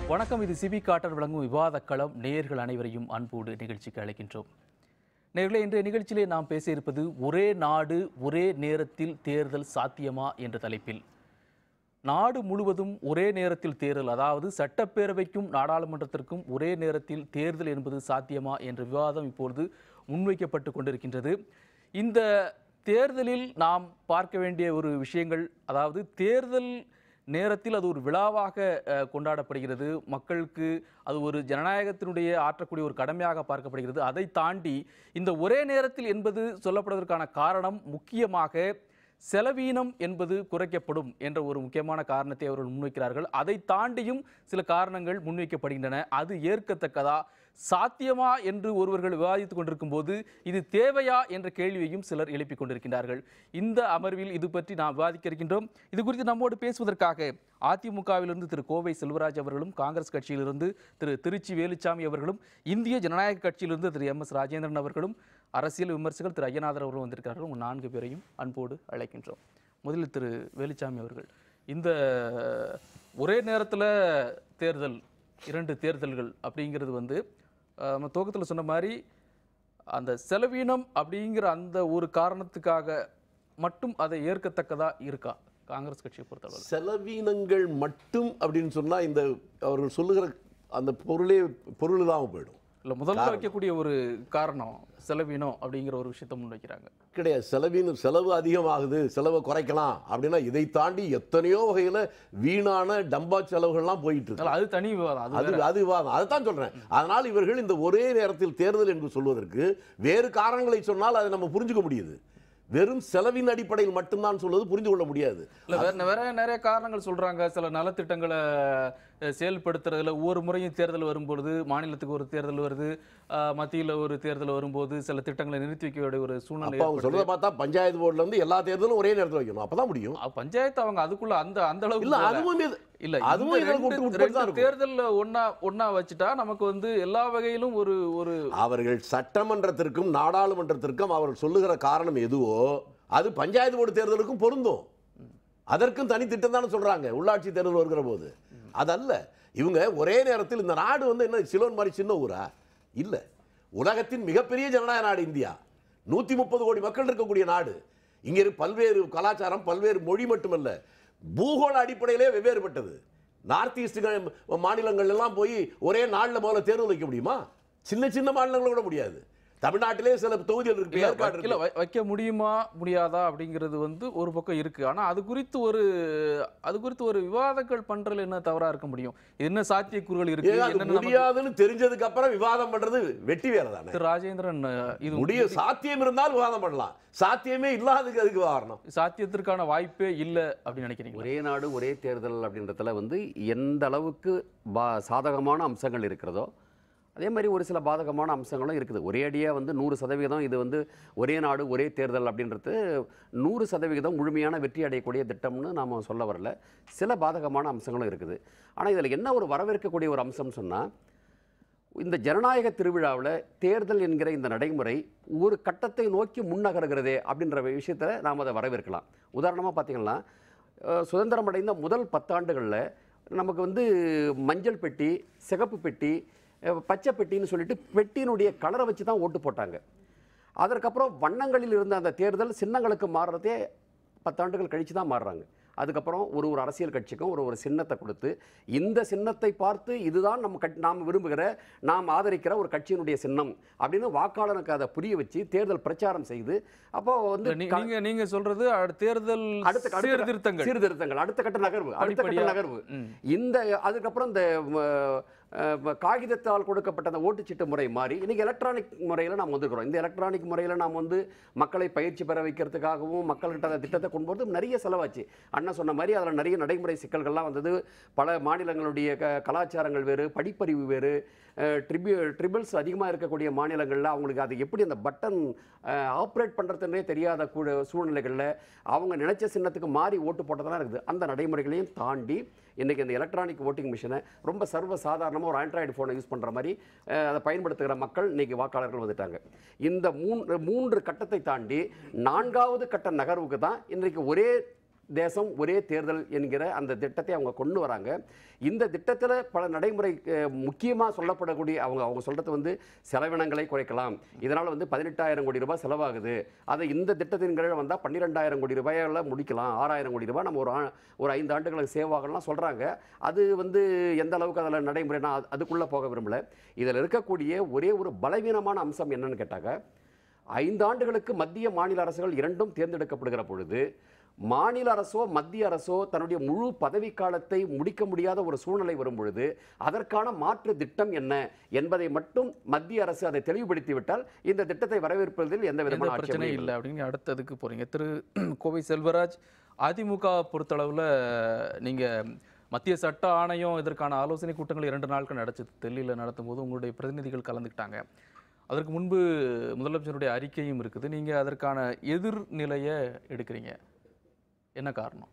வணக்கம் இது CP cutter வழங்கும் விவாத களம் நேயர்கள் அனைவரையும் அன்போடு நிகழ்ச்சிக்கு அழைக்கின்றோம் நேர்களே இன்றைய நிகழ்ச்சியிலே நாம் பேச இருப்பது ஒரே நாடு ஒரே நேரத்தில் தேர்தல் சாத்தியமா என்ற தலைப்பில் நாடு முழுவதும் ஒரே நேரத்தில் தேர்தல் அதாவது சட்டப்பேரவைக்கும் நாடாளுமன்றத்திற்கும் ஒரே நேரத்தில் தேர்தல் என்பது சாத்தியமா என்ற விவாதம் இப்பொழுது முன்வைக்கப்பட்டு கொண்டிருக்கின்றது இந்த தேர்தலில் நாம் பார்க்க வேண்டிய ஒரு விஷயங்கள் அதாவது தேர்தல் நேரத்தில் அது ஒரு விழாவாக அஹ், கொண்டாடப்படுகிறது மக்களுக்கு அது ஒரு ஜனநாயகத்தினுடைய ஆற்றக்கூடிய ஒரு கடமையாக பார்க்கப்படுகிறது அதை தாண்டி இந்த ஒரே நேரத்தில் என்பது சொல்லப்படுவதற்கான காரணம் முக்கியமாக செலவீனம் என்பது குறைக்கப்படும் என்ற ஒரு முக்கியமான காரணத்தை அவர்கள் முன்வைக்கிறார்கள் அதை தாண்டியும் சில காரணங்கள் முன்வைக்கப்படுகின்றன அது ஏற்கத்தக்கதா சாத்தியமா என்று ஒருவர்கள் விவாதித்துக் கொண்டிருக்கும் போது இது தேவையா என்ற கேள்வியையும் சிலர் எழுப்பிக் கொண்டிருக்கின்றார்கள் இந்த அமர்வில் இது பற்றி நாம் விவாதிக்க இருக்கின்றோம் இது குறித்து நம்மோடு பேசுவதற்காக அதிமுகவிலிருந்து திரு கோவை செல்வராஜ் அவர்களும் காங்கிரஸ் கட்சியிலிருந்து திரு திருச்சி வேலுச்சாமி அவர்களும் இந்திய ஜனநாயக கட்சியிலிருந்து திரு எம் எஸ் ராஜேந்திரன் அவர்களும் அரசியல் விமர்சகர் திரு ஐயநாதர் அவர்களும் வந்திருக்கிறார்கள் உங்கள் நான்கு பேரையும் அன்போடு அழைக்கின்றோம் முதலில் திரு வேலுச்சாமி அவர்கள் இந்த ஒரே நேரத்தில் தேர்தல் இரண்டு தேர்தல்கள் அப்படிங்கிறது வந்து அஹ், நம்ம துவக்கத்தில் சொன்ன மாதிரி அந்த செலவீனம் அப்படிங்கிற அந்த ஒரு காரணத்துக்காக மட்டும் அதை ஏற்கத்தக்கதா இருக்கா காங்கிரஸ் கட்சியை பொறுத்தளவு செலவீனங்கள் மட்டும் அப்படின்னு சொன்னா இந்த அவர்கள் சொல்லுகிற அந்த பொருளே பொருள் இல்லாமல் போயிடும் இல்லை முதல்ல வைக்கக்கூடிய ஒரு காரணம் செலவீனம் அப்படிங்கிற ஒரு விஷயத்தை முன்வைக்கிறாங்க கிடையாது செலவீனம் செலவு அதிகமாகுது செலவை குறைக்கலாம் அப்படின்னா இதை தாண்டி எத்தனையோ வகையில வீணான டம்பா செலவுகள்லாம் போயிட்டு இருக்கு அதனால அது தனி விவாதம் அது அது அது விவாதம் அதைத்தான் சொல்றேன் அதனால் இவர்கள் இந்த ஒரே நேரத்தில் தேர்தல் என்று சொல்வதற்கு வேறு காரணங்களை சொன்னால் அதை நம்ம புரிஞ்சுக்க முடியுது வெறும் செலவின் அடிப்படையில் மட்டும்தான் சொல்வது புரிந்து கொள்ள முடியாது இல்ல வேற வேற நிறைய காரணங்கள் சொல்றாங்க சில நலத்திட்டங்களை அஹ், செயல்படுத்துறதுல ஒவ்வொரு முறையும் தேர்தல் வரும்பொழுது மாநிலத்துக்கு ஒரு தேர்தல் வருது அஹ், மத்தியில ஒரு தேர்தல் வரும்போது சில திட்டங்களை நிறுத்தி வைக்க வேண்டிய ஒரு சூழ்நிலை அப்ப அவங்க ஏற்படுது. சொல்றதை பார்த்தா பஞ்சாயத்து போர்டுல இருந்து எல்லா தேர்தலும் ஒரே நேரத்தில் வைக்கணும் அப்பதான் முடியும் அஹ், பஞ்சாயத்து அவங்க அதுக்குள்ள அந்த அந்த அளவுக்கு இல்ல போகல. அதுவும் இது- இல்ல அதுவும் இந்த இதுல ரெண்டு- உட்பட்டு தான் ரெண்டு இருக்கும். தேர்தல்ல ஒண்ணா ஒண்ணா வச்சுட்டா நமக்கு வந்து எல்லா வகையிலும் ஒரு ஒரு அவர்கள் சட்டமன்றத்திற்கும் நாடாளுமன்றத்திற்கும் அவர்கள் சொல்லுகிற காரணம் எதுவோ அது பஞ்சாயத்து போர்டு தேர்தலுக்கும் பொருந்தும் அதற்கும் தனி திட்டம் தானே சொல்றாங்க உள்ளாட்சி தேர்தல் வருகிற போது அதல்ல இவங்க ஒரே நேரத்தில் இந்த நாடு வந்து என்ன சிலோன் மாதிரி சின்ன ஊரா இல்ல உலகத்தின் மிகப்பெரிய ஜனநாயக நாடு இந்தியா நூத்தி முப்பது கோடி மக்கள் இருக்கக்கூடிய நாடு இங்க இரு பல்வேறு கலாச்சாரம் பல்வேறு மொழி மட்டுமல்ல பூகோள அடிப்படையிலே வெவ்வேறுபட்டது நார்த் ஈஸ்ட் மாநிலங்கள் எல்லாம் போய் ஒரே நாள்ல முதல்ல தேர்தல் வைக்க முடியுமா சின்ன சின்ன மாநிலங்கள கூட முடியாது தமிழ்நாட்டிலே சில தொகுதிகள் இருக்கு இல்ல, ஏற்காடு வைக்கல, இருக்கு வை- வைக்க முடியுமா முடியாதா அப்படிங்கிறது வந்து ஒரு பக்கம் இருக்கு ஆனா அது குறித்து ஒரு அது குறித்து ஒரு விவாதங்கள் பண்றதுல என்ன தவறா இருக்க முடியும் என்ன சாத்தியக்கூறுகள் இருக்கு ஏங்க, அது என்னென்ன நமக்கு- முடியாதுன்னு தெரிஞ்சதுக்கு அப்புறம் விவாதம் பண்றது வெட்டி வேலை தானே திரு ராஜேந்திரன் அஹ், இது முடிய சாத்தியம் இருந்தால் விவாதம் பண்ணலாம் சாத்தியமே இல்லாததுக்கு அதுக்கு விவாதம் சாத்தியத்திற்கான வாய்ப்பே இல்ல அப்படின்னு நினைக்கிறீங்க ஒரே நாடு ஒரே தேர்தல் அப்படின்றதுல வந்து எந்த அளவுக்கு பா சாதகமான அம்சங்கள் இருக்கிறதோ அதே மாதிரி ஒரு சில பாதகமான அம்சங்களும் இருக்குது ஒரே அடியாக வந்து நூறு சதவிகிதம் இது வந்து ஒரே நாடு ஒரே தேர்தல் அப்படின்றது நூறு சதவிகிதம் முழுமையான வெற்றி அடையக்கூடிய திட்டம்னு நாம் சொல்ல வரல சில பாதகமான அம்சங்களும் இருக்குது ஆனால் இதில் என்ன ஒரு வரவேற்கக்கூடிய ஒரு அம்சம்னு சொன்னால் இந்த ஜனநாயக திருவிழாவில் தேர்தல் என்கிற இந்த நடைமுறை ஒரு கட்டத்தை நோக்கி முன்னகருகிறதே அப்படின்ற விஷயத்தை நாம் அதை வரவேற்கலாம் உதாரணமாக பார்த்தீங்கன்னா அஹ், சுதந்திரம் அடைந்த முதல் பத்தாண்டுகளில் நமக்கு வந்து மஞ்சள் பெட்டி சிகப்பு பெட்டி அஹ், பச்சை பெட்டின்னு சொல்லிட்டு பெட்டியினுடைய கலரை வச்சு தான் ஓட்டு போட்டாங்க அதற்கப்புறம் வண்ணங்களில் இருந்த அந்த தேர்தல் சின்னங்களுக்கு மாறுறதே பத்தாண்டுகள் கழித்து தான் மாறுறாங்க அதுக்கப்புறம் ஒரு ஒரு அரசியல் கட்சிக்கும் ஒரு ஒரு சின்னத்தை கொடுத்து இந்த சின்னத்தை பார்த்து இதுதான் நம்ம கட் நாம் விரும்புகிற நாம் ஆதரிக்கிற ஒரு கட்சியினுடைய சின்னம் அப்படின்னு வாக்காளனுக்கு அதை புரிய வச்சு தேர்தல் பிரச்சாரம் செய்து அப்போ வந்து இல்ல, நீ- க- நீங்க நீங்க சொல்றது அடு- தேர்தல் அடுத்த அடுத்த- சீர்திருத்தங்கள் சீர்திருத்தங்கள் அடுத்த கட்ட நகர்வு அடுத்த கட்ட படிப்படியா. நகர்வு ம். இந்த அதுக்கப்புறம் இந்த ம, அஹ், ம, காகிதத்தால் கொடுக்கப்பட்ட அந்த ஓட்டுச்சீட்டு முறை மாறி இன்னைக்கு எலக்ட்ரானிக் முறையில் நாம் வந்திருக்கிறோம் இந்த எலக்ட்ரானிக் முறையில் நாம் வந்து மக்களை பயிற்சி பெற வைக்கிறதுக்காகவும் மக்கள்கிட்ட அந்த திட்டத்தை கொண்டு போகிறது நிறைய செலவாச்சு அண்ணன் சொன்ன மாதிரி அதில் நிறைய நடைமுறை சிக்கல்கள்லாம் வந்தது பல மாநிலங்களுடைய க கலாச்சாரங்கள் வேறு படிப்பறிவு வேறு ட்ரிபியூ ட்ரிபிள்ஸ் அதிகமாக இருக்கக்கூடிய மாநிலங்களில் அவங்களுக்கு அது எப்படி அந்த பட்டன் ஆப்ரேட் பண்ணுறதுன்னே தெரியாத கூட சூழ்நிலைகளில் அவங்க நினைச்ச சின்னத்துக்கு மாறி ஓட்டு போட்டதெல்லாம் இருக்குது அந்த நடைமுறைகளையும் தாண்டி இன்றைக்கி இந்த எலக்ட்ரானிக் ஓட்டிங் மிஷினை ரொம்ப சர்வ சாதாரணமாக ஒரு ஆண்ட்ராய்டு ஃபோனை யூஸ் பண்ணுற மாதிரி அஹ், அதை பயன்படுத்துகிற மக்கள் இன்றைக்கி வாக்காளர்கள் வந்துட்டாங்க இந்த மூன்று மூன்று கட்டத்தை தாண்டி நான்காவது கட்ட நகர்வுக்கு தான் இன்றைக்கு ஒரே தேசம் ஒரே தேர்தல் என்கிற அந்த திட்டத்தை அவங்க கொண்டு வராங்க இந்த திட்டத்தில் பல நடைமுறை முக்கியமாக சொல்லப்படக்கூடிய அவங்க அவங்க சொல்கிறது வந்து செலவினங்களை குறைக்கலாம் இதனால் வந்து பதினெட்டாயிரம் கோடி ரூபாய் செலவாகுது அதை இந்த திட்டத்தின் கீழ் வந்தால் பன்னிரெண்டாயிரம் கோடி ரூபாயால் முடிக்கலாம் ஆறாயிரம் கோடி ரூபாய் நம்ம ஒரு ஆ- ஒரு ஐந்து ஆண்டுகளுக்கு சேவ் ஆகலாம் சொல்கிறாங்க அது வந்து எந்த அளவுக்கு அதில் நடைமுறை நான் அது- அதுக்குள்ளே போக விரும்பல இதில் இருக்கக்கூடிய ஒரே ஒரு பலவீனமான அம்சம் என்னன்னு கேட்டாக்க ஐந்து ஆண்டுகளுக்கு மத்திய மாநில அரசுகள் இரண்டும் தேர்ந்தெடுக்கப்படுகிற பொழுது மாநில அரசோ மத்திய அரசோ தன்னுடைய முழு பதவிக்காலத்தை முடிக்க முடியாத ஒரு சூழ்நிலை வரும் பொழுது அதற்கான மாற்று திட்டம் என்ன என்பதை மட்டும் மத்திய அரசு அதை தெளிவுபடுத்தி விட்டால் இந்த திட்டத்தை வரவேற்பதில் எந்த எந்த விதமான பிரச்சனையும் ஆட்சேபனையும் இல்லை அப்படின்னு அடுத்ததுக்கு போறீங்க திரு கோவை செல்வராஜ் அதிமுக பொறுத்தளவில் நீங்க மத்திய சட்ட ஆணையம் இதற்கான ஆலோசனை கூட்டங்கள் இரண்டு நாட்கள் நடந்துச்சு டெல்லியில் நடத்தும் போது உங்களுடைய பிரதிநிதிகள் கலந்துக்கிட்டாங்க அதற்கு முன்பு முதலமைச்சருடைய அறிக்கையும் இருக்குது நீங்க அதற்கான எதிர்நிலையை எடுக்கிறீங்க என்ன காரணம்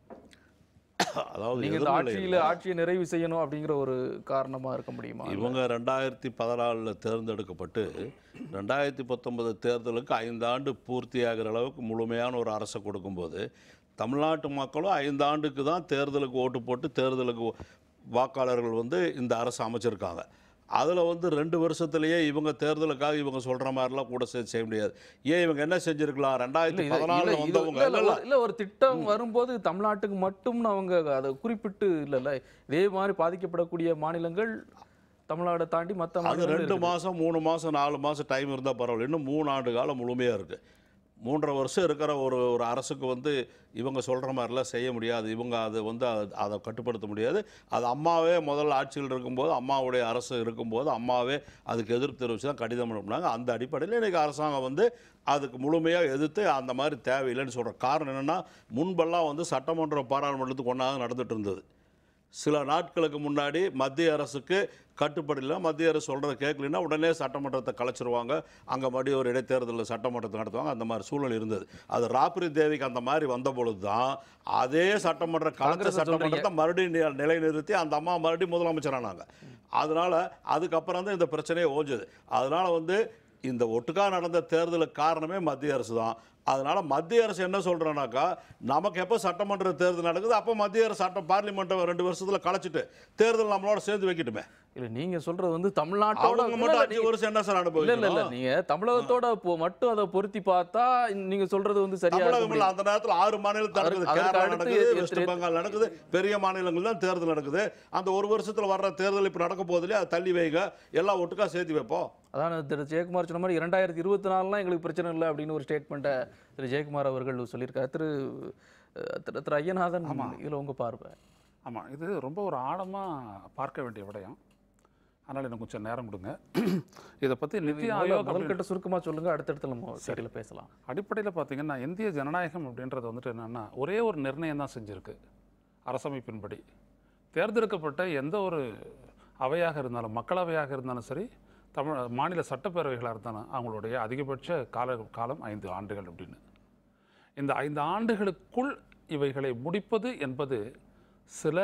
அதாவது நீங்க இந்த எதிர்நிலை ஆட்சியில இல்லை. ஆட்சியை நிறைவு செய்யணும் அப்படிங்கிற ஒரு காரணமா இருக்க முடியுமா இவங்க ரெண்டாயிரத்தி பதினாலில் தேர்ந்தெடுக்கப்பட்டு ரெண்டாயிரத்தி பத்தொன்பது தேர்தலுக்கு ஐந்தாண்டு பூர்த்தியாகிற அளவுக்கு முழுமையான ஒரு அரசை கொடுக்கும்போது தமிழ்நாட்டு மக்களும் ஐந்தாண்டுக்கு தான் தேர்தலுக்கு ஓட்டு போட்டு தேர்தலுக்கு வாக்காளர்கள் வந்து இந்த அரசு அமைச்சிருக்காங்க அதில் வந்து ரெண்டு வருஷத்துலேயே இவங்க தேர்தலுக்காக இவங்க சொல்கிற மாதிரிலாம் கூட சேர்த்து செய்ய முடியாது ஏன் இவங்க என்ன செஞ்சுருக்கலாம் இல்ல, ரெண்டாயிரத்தி இது- பதினாலில் இல்ல, இது- வந்தவங்க இல்ல, இல்ல, இல்ல, இல்ல. இல்ல ஒரு திட்டம் வரும்போது தமிழ்நாட்டுக்கு மட்டும்னு அவங்க அதை குறிப்பிட்டு இல்லைல்ல இதே மாதிரி பாதிக்கப்படக்கூடிய மாநிலங்கள் தமிழ்நாடை தாண்டி மற்ற அது ரெண்டு மாதம் மூணு மாதம் நாலு மாதம் டைம் இருந்தால் பரவாயில்ல இன்னும் மூணு ஆண்டு காலம் முழுமையாக இருக்குது மூன்றரை வருஷம் இருக்கிற ஒரு ஒரு அரசுக்கு வந்து இவங்க சொல்கிற மாதிரிலாம் செய்ய முடியாது இவங்க அதை வந்து அதை- அதை கட்டுப்படுத்த முடியாது அது அம்மாவே முதல்ல ஆட்சியில் இருக்கும்போது அம்மாவுடைய அரசு இருக்கும்போது அம்மாவே அதுக்கு எதிர்ப்பு தெரிவித்து தான் கடிதம் அனுப்புனாங்க அந்த அடிப்படையில் இன்றைக்கி அரசாங்கம் வந்து அதுக்கு முழுமையாக எதிர்த்து அந்த மாதிரி தேவையில்லைன்னு சொல்கிற காரணம் என்னென்னா முன்பெல்லாம் வந்து சட்டமன்ற பாராளுமன்றத்துக்கு ஒன்றாக நடந்துட்டு இருந்தது சில நாட்களுக்கு முன்னாடி மத்திய அரசுக்கு கட்டுப்படல மத்திய அரசு சொல்கிறத கேட்கலன்னா உடனே சட்டமன்றத்தை கலைச்சிருவாங்க அங்கே மறுபடியும் ஒரு இடைத்தேர்தலில் சட்டமன்றத்தை நடத்துவாங்க அந்த மாதிரி சூழல் இருந்தது அது ராப்ரி தேவிக்கு அந்த மாதிரி வந்த பொழுது தான் அதே சட்டமன்ற கலைச்ச காங்கிரஸை சட்டமன்றத்தை மறுபடியும் நி- நிலைநிறுத்தி அந்த அம்மா மறுபடியும் முதலமைச்சரானாங்க அதனால் அதுக்கப்புறம் தான் இந்த பிரச்சனையே ஓஞ்சது அதனால் வந்து இந்த ஒட்டுக்கா நடந்த தேர்தலுக்கு காரணமே மத்திய அரசு தான் அதனால மத்திய அரசு என்ன சொல்றேன்னாக்கா நமக்கு எப்போ சட்டமன்ற தேர்தல் நடக்குது அப்போ மத்திய அரசு சட்டம் பார்லிமெண்ட்டை ரெண்டு வருஷத்துல கலைச்சிட்டு தேர்தல் நம்மளோட சேர்ந்து வைக்கட்டுமே இல்ல நீங்க சொல்றது வந்து தமிழ்நாட்டோட அவங்க இல்ல, மட்டும் இல்ல, அஞ்சு நீங்க- வருஷம் என்ன சார் இல்ல இல்ல இல்ல அனுபவிக்கணும் நீங்க தமிழகத்தோட போ- மட்டும் அதை பொருத்தி பார்த்தா நீங்க சொல்றது வந்து சரியா இருக்க தமிழகம் இல்ல, முடியாது. அந்த நேரத்துல ஆறு மாநிலத்தில் நடக்குது அதற்கு கேரளா அடுத்து நடக்குது எத்தனை- வெஸ்ட் பெங்கால் நடக்குது பெரிய மாநிலங்கள் தான் தேர்தல் நடக்குது அந்த ஒரு வருஷத்துல வர்ற தேர்தல் இப்ப நடக்க போதிலே அதை தள்ளி வைங்க எல்லாம் ஒட்டுக்கா சேர்த்து வைப்போம் அதான் திரு ஜெயக்குமார் சொன்ன மாதிரி இரண்டாயிரத்தி இருபத்தி நாலுலாம் எங்களுக்கு பிரச்சனை இல்லை அப்படின்னு ஒரு ஸ்டேட்மெண்ட்டை திரு ஜெயக்குமார் அவர்கள் சொல்லியிருக்காரு திரு அஹ், திரு திரு ஐயநாதன் இதுல உங்க பார்வை ஆமாம் இது ரொம்ப ஒரு ஆழமாக பார்க்க வேண்டிய விடயம் அதனால் எனக்கு கொஞ்சம் நேரம் கொடுங்க இதை பற்றி நித்தி முதல்ல ஆயோக் முதல் அப்படின்னு- கட்ட சுருக்கமா சொல்லுங்க அடுத்தடுத்து நம்ம சரியில பேசலாம் அடிப்படையில் பார்த்தீங்கன்னா இந்திய ஜனநாயகம் அப்படின்றது வந்துட்டு என்னென்னா ஒரே ஒரு நிர்ணயம் தான் செஞ்சுருக்கு அரசமைப்பின்படி தேர்ந்தெடுக்கப்பட்ட எந்த ஒரு அவையாக இருந்தாலும் மக்களவையாக இருந்தாலும் சரி தமிழ் மாநில சட்டப்பேரவைகளாக இருந்தாலும் அவங்களுடைய அதிகபட்ச கால காலம் ஐந்து ஆண்டுகள் அப்படின்னு இந்த ஐந்து ஆண்டுகளுக்குள் இவைகளை முடிப்பது என்பது சில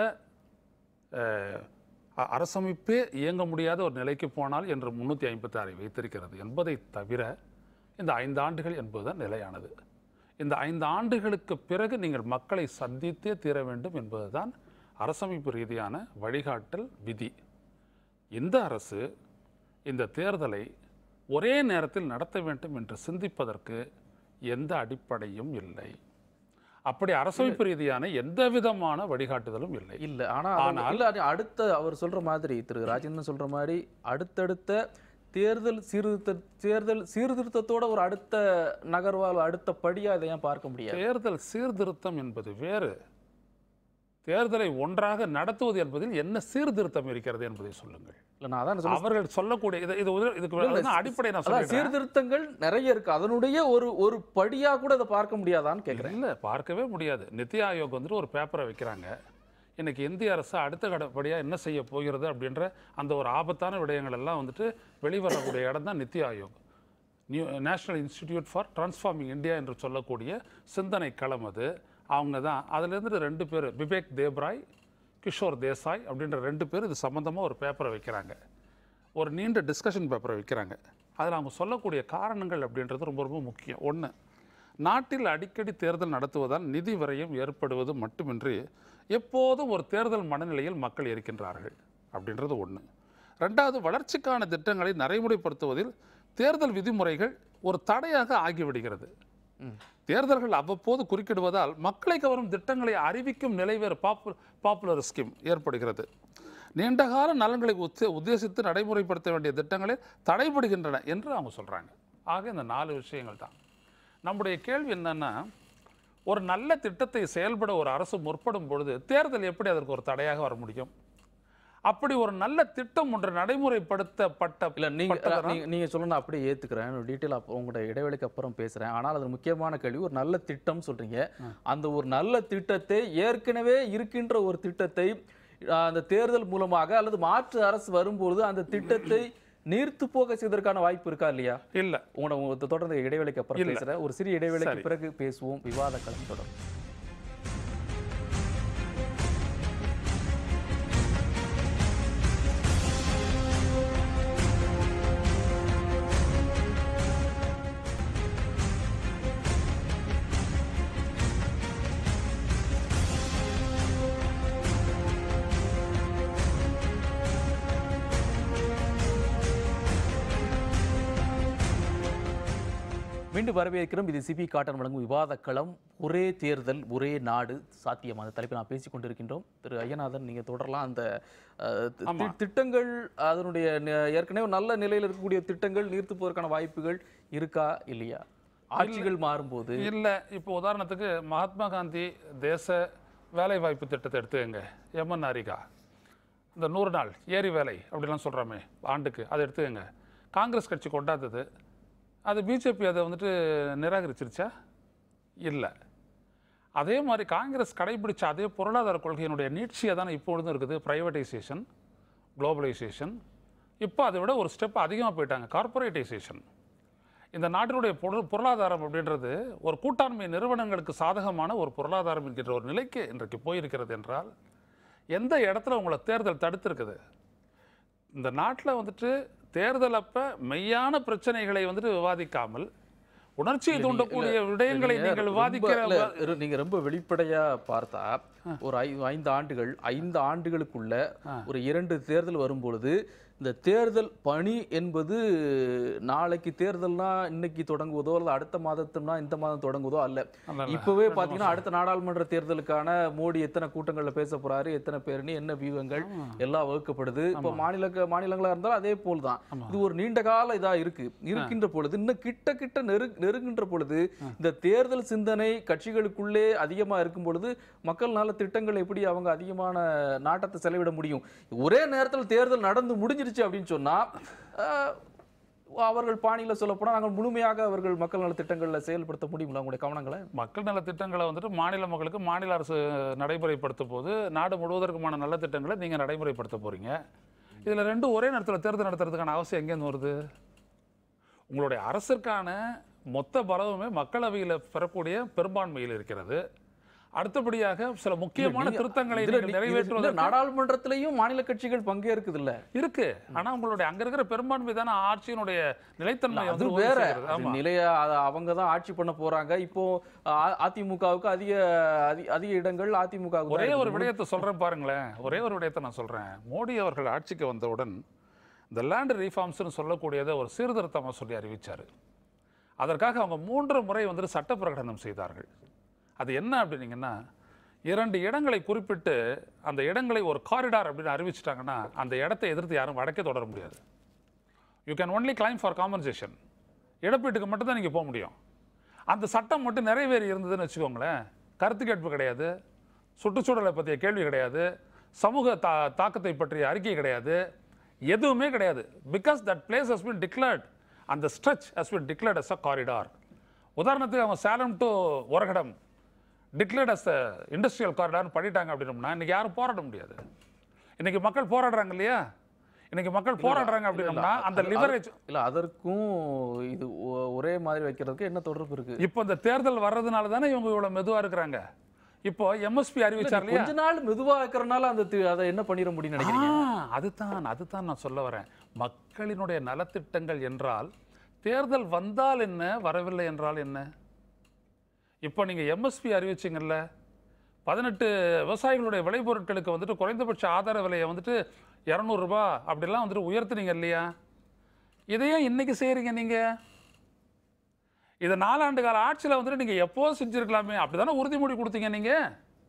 அஹ், அ- அரசமைப்பே இயங்க முடியாத ஒரு நிலைக்கு போனால் என்று முன்னூற்றி ஐம்பத்தி ஆறை வைத்திருக்கிறது என்பதை தவிர இந்த ஐந்து ஆண்டுகள் என்பதுதான் நிலையானது இந்த ஐந்து ஆண்டுகளுக்கு பிறகு நீங்கள் மக்களை சந்தித்தே தீர வேண்டும் என்பதுதான் அரசமைப்பு ரீதியான வழிகாட்டல் விதி இந்த அரசு இந்த தேர்தலை ஒரே நேரத்தில் நடத்த வேண்டும் என்று சிந்திப்பதற்கு எந்த அடிப்படையும் இல்லை அப்படி அரசமைப்பு ரீதியான எந்த விதமான வழிகாட்டுதலும் இல்லை இல்ல ஆனா அது- ஆனால்- இல்ல அது அடுத்த அவர் சொல்ற மாதிரி திரு ராஜேந்திரன் சொல்ற மாதிரி அடுத்தடுத்த தேர்தல் சீர்திருத்த தேர்தல் சீர்திருத்தத்தோட ஒரு அடுத்த நகர்வால் அடுத்த படியா இதை ஏன் பார்க்க முடியாது தேர்தல் சீர்திருத்தம் என்பது வேறு தேர்தலை ஒன்றாக நடத்துவது என்பதில் என்ன சீர்திருத்தம் இருக்கிறது என்பதை சொல்லுங்கள் இல்ல நான் அதான் சொல்ல அவர்கள் சொல்லக்கூடிய இது இது உத- இதுக்கு இல்ல, அதுதான் அடிப்படை நான் அதான் சொல்றேன் சீர்திருத்தங்கள் நிறைய இருக்கு அதனுடைய ஒரு ஒரு படியா கூட இதை பார்க்க முடியாதான்னு கேக்குறேன் இல்லை பார்க்கவே முடியாது நித்தி ஆயோக் வந்துட்டு ஒரு பேப்பரை வைக்கிறாங்க இன்னைக்கு இந்திய அரசு அடுத்த கடப்படியாக என்ன செய்ய போகிறது அப்படின்ற அந்த ஒரு ஆபத்தான விடயங்கள் எல்லாம் வந்துட்டு வெளிவரக்கூடிய இடம் தான் NITI Aayog new national institute for transforming India என்று சொல்லக்கூடிய சிந்தனை களம் அது அவங்க தான் அதுலேருந்து ரெண்டு பேர் விவேக் தேப்ராய் கிஷோர் தேசாய் அப்படின்ற ரெண்டு பேர் இது சம்மந்தமாக ஒரு பேப்பரை வைக்கிறாங்க ஒரு நீண்ட டிஸ்கஷன் பேப்பரை வைக்கிறாங்க அதில் அவங்க சொல்லக்கூடிய காரணங்கள் அப்படின்றது ரொம்ப ரொம்ப முக்கியம் ஒன்று நாட்டில் அடிக்கடி தேர்தல் நடத்துவதால் நிதி விரயம் ஏற்படுவது மட்டுமின்றி எப்போதும் ஒரு தேர்தல் மனநிலையில் மக்கள் இருக்கின்றார்கள் அப்படின்றது ஒன்று ரெண்டாவது வளர்ச்சிக்கான திட்டங்களை நடைமுறைப்படுத்துவதில் தேர்தல் விதிமுறைகள் ஒரு தடையாக ஆகிவிடுகிறது தேர்தல்கள் அவ்வப்போது குறுக்கிடுவதால் மக்களை கவரும் திட்டங்களை அறிவிக்கும் நிலை வேறு பாப்பு பாப்புலர் ஸ்கீம் ஏற்படுகிறது நீண்டகால நலன்களை உத்தே உத்தேசித்து நடைமுறைப்படுத்த வேண்டிய திட்டங்களே தடைபடுகின்றன என்று அவங்க சொல்கிறாங்க ஆக இந்த நாலு விஷயங்கள் தான் நம்முடைய கேள்வி என்னன்னா ஒரு நல்ல திட்டத்தை செயல்பட ஒரு அரசு முற்படும் பொழுது தேர்தல் எப்படி அதற்கு ஒரு தடையாக வர முடியும் அப்படி ஒரு நல்ல திட்டம் ஒன்று நடைமுறைப்படுத்தப்பட்ட இல்ல நீங்க பட்டதனால் நீங்க நீங்க சொல்ல நான் அப்படியே ஏத்துக்கிறேன் டீட்டெயில் உங்களோட இடைவெளிக்கு அப்புறம் பேசுறேன் ஆனால் அது முக்கியமான கேள்வி ஒரு நல்ல திட்டம் சொல்றீங்க அந்த ஒரு நல்ல திட்டத்தை ஏற்கனவே இருக்கின்ற ஒரு திட்டத்தை அஹ், அந்த தேர்தல் மூலமாக அல்லது மாற்று அரசு வரும்போது அந்த திட்டத்தை நீர்த்து போக செய்வதற்கான வாய்ப்பு இருக்கா இல்லையா இல்ல உங்களோட உங்க தொடர்ந்து இடைவெளிக்கு அப்புறம் இல்ல. பேசுறேன் ஒரு சிறிய இடைவெளிக்கு சரி. பிறகு பேசுவோம் விவாத களம் தொடரும் மீண்டும் வரவேற்கிறோம் இது சிபி காட்டன் வழங்கும் விவாத களம் ஒரே தேர்தல் ஒரே நாடு சாத்தியம் அந்த தலைப்பில் நான் பேசிக் கொண்டிருக்கின்றோம் திரு ஐயநாதன் நீங்க தொடரலாம் அந்த அஹ், தி- ஆமா. திட்டங்கள் அதனுடைய ந- ஏற்கனவே நல்ல நிலையில் இருக்கக்கூடிய திட்டங்கள் நீர்த்து போவதற்கான வாய்ப்புகள் இருக்கா இல்லையா ஆட்சிகள் மாறும்போது இல்ல இப்போ உதாரணத்துக்கு மகாத்மா காந்தி தேச வேலைவாய்ப்பு திட்டத்தை எடுத்துக்கங்க எம்என் நாரிகா இந்த நூறு நாள் ஏரி வேலை அப்படிலாம் சொல்கிறோமே ஆண்டுக்கு அதை எடுத்துக்கங்க காங்கிரஸ் கட்சி கொண்டாந்தது அது பிஜேபி அதை வந்துட்டு நிராகரிச்சிருச்சா இல்லை அதே மாதிரி காங்கிரஸ் கடைபிடிச்ச அதே பொருளாதார கொள்கையினுடைய நீட்சியாக தானே இப்பொழுதும் இருக்குது ப்ரைவேட்டைசேஷன் குளோபலைசேஷன் இப்போ அதை விட ஒரு ஸ்டெப் அதிகமாக போயிட்டாங்க கார்ப்பரேட்டைசேஷன் இந்த நாட்டினுடைய பொருள் பொருளாதாரம் அப்படின்றது ஒரு கூட்டாண்மை நிறுவனங்களுக்கு சாதகமான ஒரு பொருளாதாரம் என்கின்ற ஒரு நிலைக்கு இன்றைக்கு போயிருக்கிறது என்றால் எந்த இடத்துல உங்களை தேர்தல் தடுத்திருக்குது இந்த நாட்டில் வந்துட்டு தேர்தல் அப்ப மெய்யான பிரச்சனைகளை வந்துட்டு விவாதிக்காமல் உணர்ச்சியை தூண்டக்கூடிய விடயங்களை நீங்க நீங்கள் ரொம்ப- விவாதிக்கிற இல்ல, இரு- நீங்க ரொம்ப வெளிப்படையா பார்த்தா ஒரு ஐ- ஐந்து ஆண்டுகள் ஐந்து ஆண்டுகளுக்குள்ள ஒரு இரண்டு தேர்தல் வரும்பொழுது இந்த தேர்தல் பணி என்பது நாளைக்கு தேர்தல்னா இன்னைக்கு தொடங்குவதோ அல்லது அடுத்த மாதத்துனா இந்த மாதம் தொடங்குவதோ அல்ல அல்ல. இப்பவே பாத்தீங்கன்னா அடுத்த நாடாளுமன்ற தேர்தலுக்கான மோடி எத்தனை கூட்டங்கள்ல பேச போறாரு எத்தனை பேரணி என்ன வியூகங்கள் எல்லாம் வகுக்கப்படுது இப்போ மாநில மாநிலங்களா இருந்தாலும் அதே போல் தான் இது ஒரு நீண்ட கால இதா இருக்கு இருக்கின்ற பொழுது இன்னும் கிட்ட கிட்ட நெரு நெருங்கின்ற பொழுது இந்த தேர்தல் சிந்தனை கட்சிகளுக்குள்ளே அதிகமா இருக்கும் பொழுது மக்கள் நல திட்டங்கள் எப்படி அவங்க அதிகமான நாட்டத்தை செலவிட முடியும் ஒரே நேரத்தில் தேர்தல் நடந்து முடிஞ்சிருச்சு அப்படின்னு சொன்னா ஆஹ், அவர்கள் பாணியில சொல்ல போனா நாங்கள் முழுமையாக அவர்கள் மக்கள் நல திட்டங்கள்ல செயல்படுத்த முடியுங்களா உங்களுடைய கவனங்களை மக்கள் நல திட்டங்களை வந்துட்டு மாநில மக்களுக்கு மாநில அரசு நடைமுறைப்படுத்த போது நாடு முழுவதற்குமான நல்ல திட்டங்களை நீங்கள் நடைமுறைப்படுத்த போறீங்க இதில் ரெண்டும் ஒரே நேரத்தில் தேர்தல் நடத்துறதுக்கான அவசியம் எங்கேருந்து வருது உங்களுடைய அரசிற்கான மொத்த பலவுமே மக்களவையில் பெறக்கூடிய பெரும்பான்மையில் இருக்கிறது அடுத்தபடியாக சில முக்கியமான நீங்க- திருத்தங்களை இதுல நீங்கள் நீ- இதுல நிறைவேற்றுவதற்கு நாடாளுமன்றத்திலையும் மாநில கட்சிகள் பங்கேற்குது இல்ல இருக்கு ஆனா உங்களுடைய அங்க இருக்கிற பெரும்பான்மை தானே ஆட்சியினுடைய நிலைத்தன்மை அது வந்து வேற உறுதி செய்கிறது. அது ஆமா நிலைய அ- அவங்க தான் ஆட்சி பண்ண போறாங்க இப்போ அ- அதிமுகவுக்கு அதிக அதி- அதிக இடங்கள் அதிமுக ஒரே ஒரு விடயத்தை சொல்றேன் பாருங்களேன் ஒரே ஒரு விடயத்தை நான் சொல்றேன் மோடி அவர்கள் ஆட்சிக்கு வந்தவுடன் இந்த லேண்ட் ரீஃபார்ம்ஸ்னு சொல்லக்கூடியதை ஒரு சீர்திருத்தமாக சொல்லி அறிவிச்சார் அதற்காக அவங்க மூன்று முறை வந்துட்டு சட்ட பிரகடனம் செய்தார்கள் அது என்ன அப்படின்னீங்கன்னா இரண்டு இடங்களை குறிப்பிட்டு அந்த இடங்களை ஒரு காரிடார் அப்படின்னு அறிவிச்சிட்டாங்கன்னா அந்த இடத்தை எதிர்த்து யாரும் வடக்கே தொடர முடியாது you can only claim for compensation இழப்பீட்டுக்கு மட்டும் தான் நீங்கள் போக முடியும் அந்த சட்டம் மட்டும் நிறைவேறி இருந்ததுன்னு வச்சுக்கோங்களேன் கருத்து கேட்பு கிடையாது சுற்றுச்சூழலை பற்றிய கேள்வி கிடையாது சமூக தா தாக்கத்தை பற்றிய அறிக்கை கிடையாது எதுவுமே கிடையாது because that place has been declared அந்த stretch has been declared as a corridor உதாரணத்துக்கு அவங்க Salem to Oragadam declared as industrial காரிடார்னு பண்ணிட்டாங்க அப்படின்னோம்னா இன்னைக்கு யாரும் போராட முடியாது இன்னைக்கு மக்கள் போராடுறாங்க இல்லையா இன்னைக்கு மக்கள் போராடுறாங்க அப்படின்னோம்னா அந்த அது- லிவரேஜ் இல்ல அதற்கும் இது ஒ- ஒரே மாதிரி வைக்கிறதுக்கு என்ன தொடர்பு இருக்கு இப்போ இந்த தேர்தல் வர்றதுனால தானே இவங்க இவ்வளவு மெதுவா இருக்கிறாங்க இப்போ எம்எஸ்பி அறிவிச்சார் இல்லையா கொஞ்ச நாள் மெதுவா இருக்கிறனால அந்த தி- அதை என்ன பண்ணிட முடியும்னு நினைக்கிறீங்க ஆ, அதுதான் அதுதான் நான் சொல்ல வரேன் மக்களினுடைய நலத்திட்டங்கள் என்றால் தேர்தல் வந்தால் என்ன வரவில்லை என்றால் என்ன இப்போ நீங்கள் எம்எஸ்பி அறிவிச்சிங்கல்ல பதினெட்டு விவசாயிகளுடைய விளைபொருட்களுக்கு வந்துட்டு குறைந்தபட்ச ஆதார விலையை வந்துட்டு இரநூறுபா அப்படிலாம் வந்துட்டு உயர்த்துனீங்க இல்லையா இதையும் இன்னைக்கு செய்கிறீங்க நீங்கள் இதை நாலாண்டு கால ஆட்சியில் வந்துட்டு நீங்கள் எப்போ செஞ்சுருக்கலாமே அப்படி தானே உறுதிமொழி கொடுத்தீங்க நீங்கள்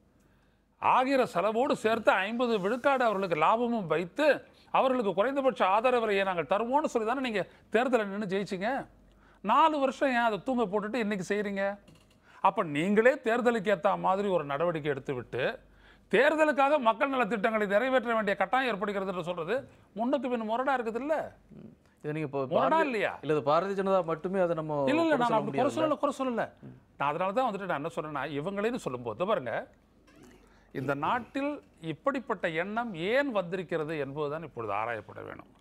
ஆகிற செலவோடு சேர்த்து ஐம்பது விழுக்காடு அவர்களுக்கு லாபமும் வைத்து அவர்களுக்கு குறைந்தபட்ச ஆதரவு விலையை நாங்கள் தருவோம்னு சொல்லி தானே நீங்கள் தேர்தலில் நின்று ஜெயிச்சிங்க நாலு வருஷம் ஏன் அதை தூங்க போட்டுட்டு இன்னைக்கு செய்கிறீங்க அப்போ நீங்களே தேர்தலுக்கு ஏற்ற மாதிரி ஒரு நடவடிக்கை எடுத்துவிட்டு தேர்தலுக்காக மக்கள் நல திட்டங்களை நிறைவேற்ற வேண்டிய கட்டாயம் ஏற்படுகிறதுன்னு சொல்றது முன்னுக்கு பின் முரடா இருக்குது இல்ல இது நீங்க இப்போ முரடா பாரதிய- இல்லையா இல்ல இது பாரதிய ஜனதா மட்டுமே அதை நம்ம இல்ல இல்ல குறை நான் சொல்ல அப்படி குறை முடியாதுல்ல? சொல்லல குறை சொல்லல நான் அதனால தான் வந்துட்டு நான் என்ன சொல்றேன்னா இவங்களேன்னு சொல்லும்போது இதோ பாருங்க இந்த நாட்டில் இப்படிப்பட்ட எண்ணம் ஏன் வந்திருக்கிறது என்பதுதான் இப்பொழுது ஆராயப்பட வேணும்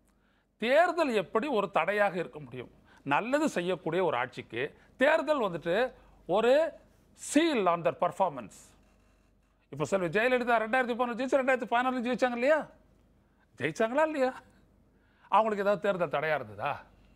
தேர்தல் எப்படி ஒரு தடையாக இருக்க முடியும் நல்லது செய்யக்கூடிய ஒரு ஆட்சிக்கு தேர்தல் வந்துட்டு ஒரு சீல் ஆன் தர் பர்ஃபார்மன்ஸ் இப்போ செல்வி ஜெயலலிதா ரெண்டாயிரத்தி பதினொன்று ஜெயிச்சு ரெண்டாயிரத்தி பதினாலு ஜெயிச்சாங்க இல்லையா ஜெயிச்சாங்களா இல்லையா அவங்களுக்கு ஏதாவது தேர்தல் தடையா இருந்ததா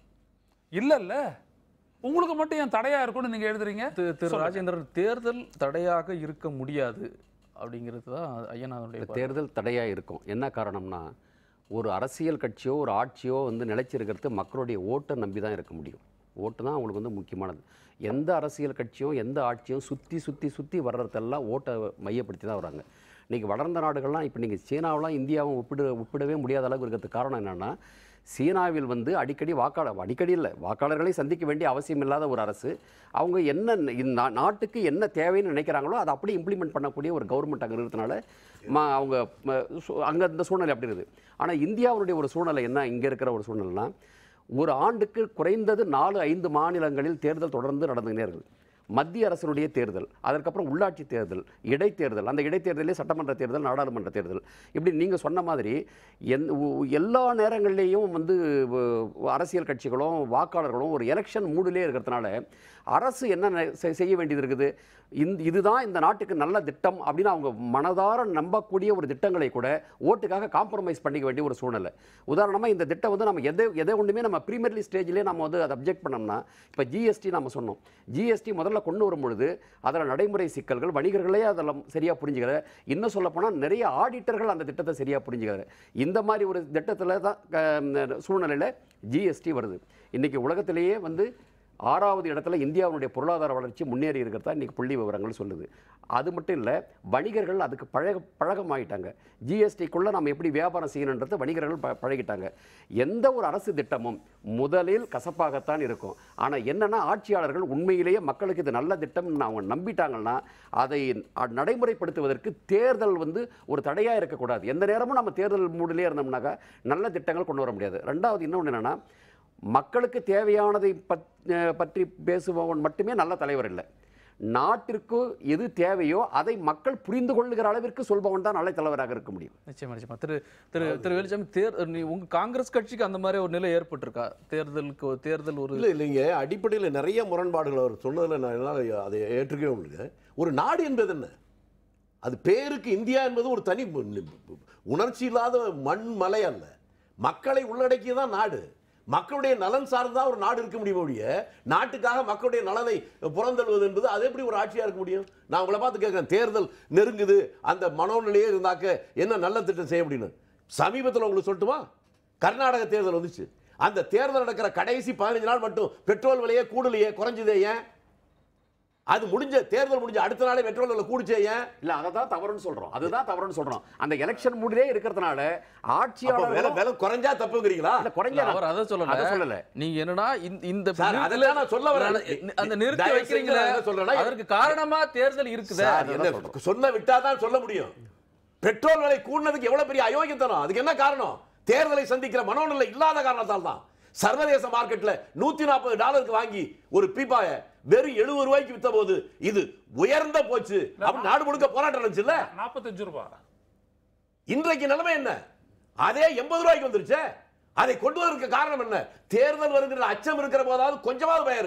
இல்ல இல்ல உங்களுக்கு மட்டும் ஏன் தடையா இருக்கும்னு நீங்க எழுதுறீங்க திரு- திரு ராஜேந்திரன் தேர்தல் தடையாக இருக்க முடியாது அப்படிங்கிறது தான் ஐயனாருடைய இந்த தேர்தல் தடையாக இருக்கும் என்ன காரணம்னா ஒரு அரசியல் கட்சியோ ஒரு ஆட்சியோ வந்து நிலைச்சிருக்கிறது மக்களுடைய ஓட்டை நம்பி தான் இருக்க முடியும் ஓட்டு தான் அவங்களுக்கு வந்து முக்கியமானது எந்த அரசியல் கட்சியும் எந்த ஆட்சியும் சுற்றி சுற்றி சுற்றி வர்றதெல்லாம் ஓட்டை மையப்படுத்தி தான் வராங்க இன்றைக்கி வளர்ந்த நாடுகள்லாம் இப்போ நீங்கள் சீனாவெலாம் இந்தியாவும் ஒப்பிடு ஒப்பிடவே முடியாத அளவுக்கு இருக்கிறதுக்கு காரணம் என்னென்னா சீனாவில் வந்து அடிக்கடி வாக்காளர் அடிக்கடி இல்லை வாக்காளர்களை சந்திக்க வேண்டிய அவசியம் இல்லாத ஒரு அரசு அவங்க என்ன இந்த நா- நாட்டுக்கு என்ன தேவைன்னு நினைக்கிறாங்களோ அதை அப்படியே இம்ப்ளிமெண்ட் பண்ணக்கூடிய ஒரு கவர்மெண்ட் அங்கே இருக்கிறதுனால ம அவங்க அங்கே இந்த சூழ்நிலை அப்படி இருக்குது ஆனால் இந்தியாவுடைய ஒரு சூழ்நிலை என்ன இங்கே இருக்கிற ஒரு சூழ்நிலைனா ஒரு ஆண்டுக்கு குறைந்தது நாலு ஐந்து மாநிலங்களில் தேர்தல் தொடர்ந்து நடந்துகிட்டே இருக்குது மத்திய அரசினுடைய தேர்தல் அதற்கப்புறம் உள்ளாட்சி தேர்தல் இடைத்தேர்தல் அந்த இடைத்தேர்தலே சட்டமன்ற தேர்தல் நாடாளுமன்ற தேர்தல் இப்படி நீங்கள் சொன்ன மாதிரி எந் உ- எல்லா நேரங்கள்லேயும் வந்து உ- அரசியல் கட்சிகளும் வாக்காளர்களும் ஒரு எலெக்ஷன் மூடிலே இருக்கிறதுனால அரசு என்ன நெ- செ- செய்ய வேண்டியது இருக்குது இந்த இதுதான் இந்த நாட்டுக்கு நல்ல திட்டம் அப்படின்னு அவங்க மனதார நம்பக்கூடிய ஒரு திட்டங்களை கூட ஓட்டுக்காக காம்ப்ரமைஸ் பண்ணிக்க வேண்டிய ஒரு சூழ்நிலை உதாரணமாக இந்த திட்டம் வந்து நம்ம எதை எதை ஒன்றுமே நம்ம ப்ரீமியர்லி ஸ்டேஜ்லேயே நம்ம வந்து அதை அப்ஜெக்ட் பண்ணோம்னா இப்போ ஜிஎஸ்டி நம்ம சொன்னோம் ஜிஎஸ்டி முதல்ல கொண்டு வரும்பொழுது அதில் நடைமுறை சிக்கல்கள் வணிகர்களே அதெல்லாம் சரியாக புரிஞ்சுக்கிற இன்னும் சொல்லப்போனால் நிறைய ஆடிட்டர்கள் அந்த திட்டத்தை சரியாக புரிஞ்சுக்கிறாரு இந்த மாதிரி ஒரு திட்டத்தில் தான் க- சூழ்நிலையில் ஜிஎஸ்டி வருது இன்றைக்கி உலகத்திலேயே வந்து ஆறாவது இடத்துல இந்தியாவுடைய பொருளாதார வளர்ச்சி முன்னேறி இருக்கிறதா இன்றைக்கி புள்ளி விவரங்கள் சொல்லுது அது மட்டும் இல்லை வணிகர்கள் அதுக்கு பழக பழகமாயிட்டாங்க ஜிஎஸ்டிக்குள்ளே நம்ம எப்படி வியாபாரம் செய்யணுன்றது வணிகர்கள் ப பழகிட்டாங்க எந்த ஒரு அரசு திட்டமும் முதலில் கசப்பாகத்தான் இருக்கும் ஆனால் என்னன்னா ஆட்சியாளர்கள் உண்மையிலேயே மக்களுக்கு இது நல்ல திட்டம்னு அவங்க நம்பிட்டாங்கன்னா அதை அ- நடைமுறைப்படுத்துவதற்கு தேர்தல் வந்து ஒரு தடையாக இருக்கக்கூடாது எந்த நேரமும் நம்ம தேர்தல் மூடிலே இருந்தோம்னாக்கா நல்ல திட்டங்கள் கொண்டு வர முடியாது ரெண்டாவது இன்னொன்று என்னென்னா மக்களுக்கு தேவையானதை பத் அஹ் பற்றி பேசுபவன் மட்டுமே நல்ல தலைவர் இல்லை நாட்டிற்கு எது தேவையோ அதை மக்கள் புரிந்து கொள்ளுகிற அளவிற்கு சொல்பவன் தான் நல்ல தலைவராக இருக்க முடியும் நிச்சயமா நிச்சயமா திரு திரு திரு வேலுச்சாமி தேர் நீ உங்க காங்கிரஸ் கட்சிக்கு அந்த மாதிரி ஒரு நிலை ஏற்பட்டிருக்கா தேர்தலுக்கு தேர்தல் ஒரு இல்லை இல்லைங்க அடிப்படையில் நிறைய முரண்பாடுகள் அவர் சொன்னதில் நான் என்னால் அதை ஏற்றுக்கவே முடியல ஒரு நாடு என்பது என்ன அது பேருக்கு இந்தியா என்பது ஒரு தனி உணர்ச்சி இல்லாத மண் மலை அல்ல மக்களை உள்ளடக்கியதான் நாடு மக்களுடைய நலன் சார்ந்தா ஒரு நாடு இருக்க முடியும் ஒழிய நாட்டுக்காக மக்களுடைய நலனை புறந்தள்ளுவது என்பது அது எப்படி ஒரு ஆட்சியா இருக்க முடியும் நான் உங்களை பார்த்து கேட்கிறேன் தேர்தல் நெருங்குது அந்த மனோநிலையே இருந்தாக்க என்ன நல்ல திட்டம் செய்ய முடியும்னு சமீபத்தில் உங்களுக்கு சொல்லட்டுமா கர்நாடக தேர்தல் வந்துச்சு அந்த தேர்தல் நடக்கிற கடைசி பதினஞ்சு நாள் மட்டும் பெட்ரோல் விலையே கூடலையே குறைஞ்சதே ஏன் அது முடிஞ்ச தேர்தல் முடிஞ்ச அடுத்த நாளே பெட்ரோல் விலை கூடிச்சே ஏன் இல்ல அதை தான் தவறுன்னு சொல்றோம் அதுதான் தவறுன்னு சொல்றோம் அந்த எலெக்ஷன் மூடிலே இருக்கிறதுனால அப்ப ஆட்சியாளர் விலை விலை குறைஞ்சா தப்புங்கிறீங்களா இல்ல, குறைஞ்ச இல்ல, அவர் அதை சொல்லல அதை சொல்லல நீங்க என்னன்னா இந்த- இந்த சார், நிறுத்தல- அதைத்தான் நான் சொல்ல வரேன். அந்த நிறுத்தி தயவு செஞ்சு வைக்கிறீங்களே நான் என்ன சொல்றேன்னா, அதற்கு காரணமா தேர்தல் இருக்குது சார், என்ன சொன்ன விட்டாதான் சொல்ல முடியும் பெட்ரோல் விலை கூடினதுக்கு எவ்வளவு பெரிய அயோக்கியத்தனம் அதுக்கு என்ன காரணம் தேர்தலை சந்திக்கிற மனோநிலை இல்லாத காரணத்தால் தான் சர்வதேச மார்க்கெட்ல நூத்தி நாற்பது டாலருக்கு வாங்கி ஒரு பீப்பாய வெறும் எழுபது ரூபாய்க்கு வித்த போது இது உயர்ந்த போச்சு அப்படி நாடு முழுக்க போராட்டம் நடந்துச்சுல்ல நாற்பத்தஞ்சு ரூபா இன்றைக்கு நிலைமை என்ன அதே எண்பது ரூபாய்க்கு வந்துருச்சே அதை கொண்டு வருவதற்கு காரணம் என்ன தேர்தல் வருகிற அச்சம் இருக்கிற போதாவது கொஞ்சமாவது பயம் இருக்கு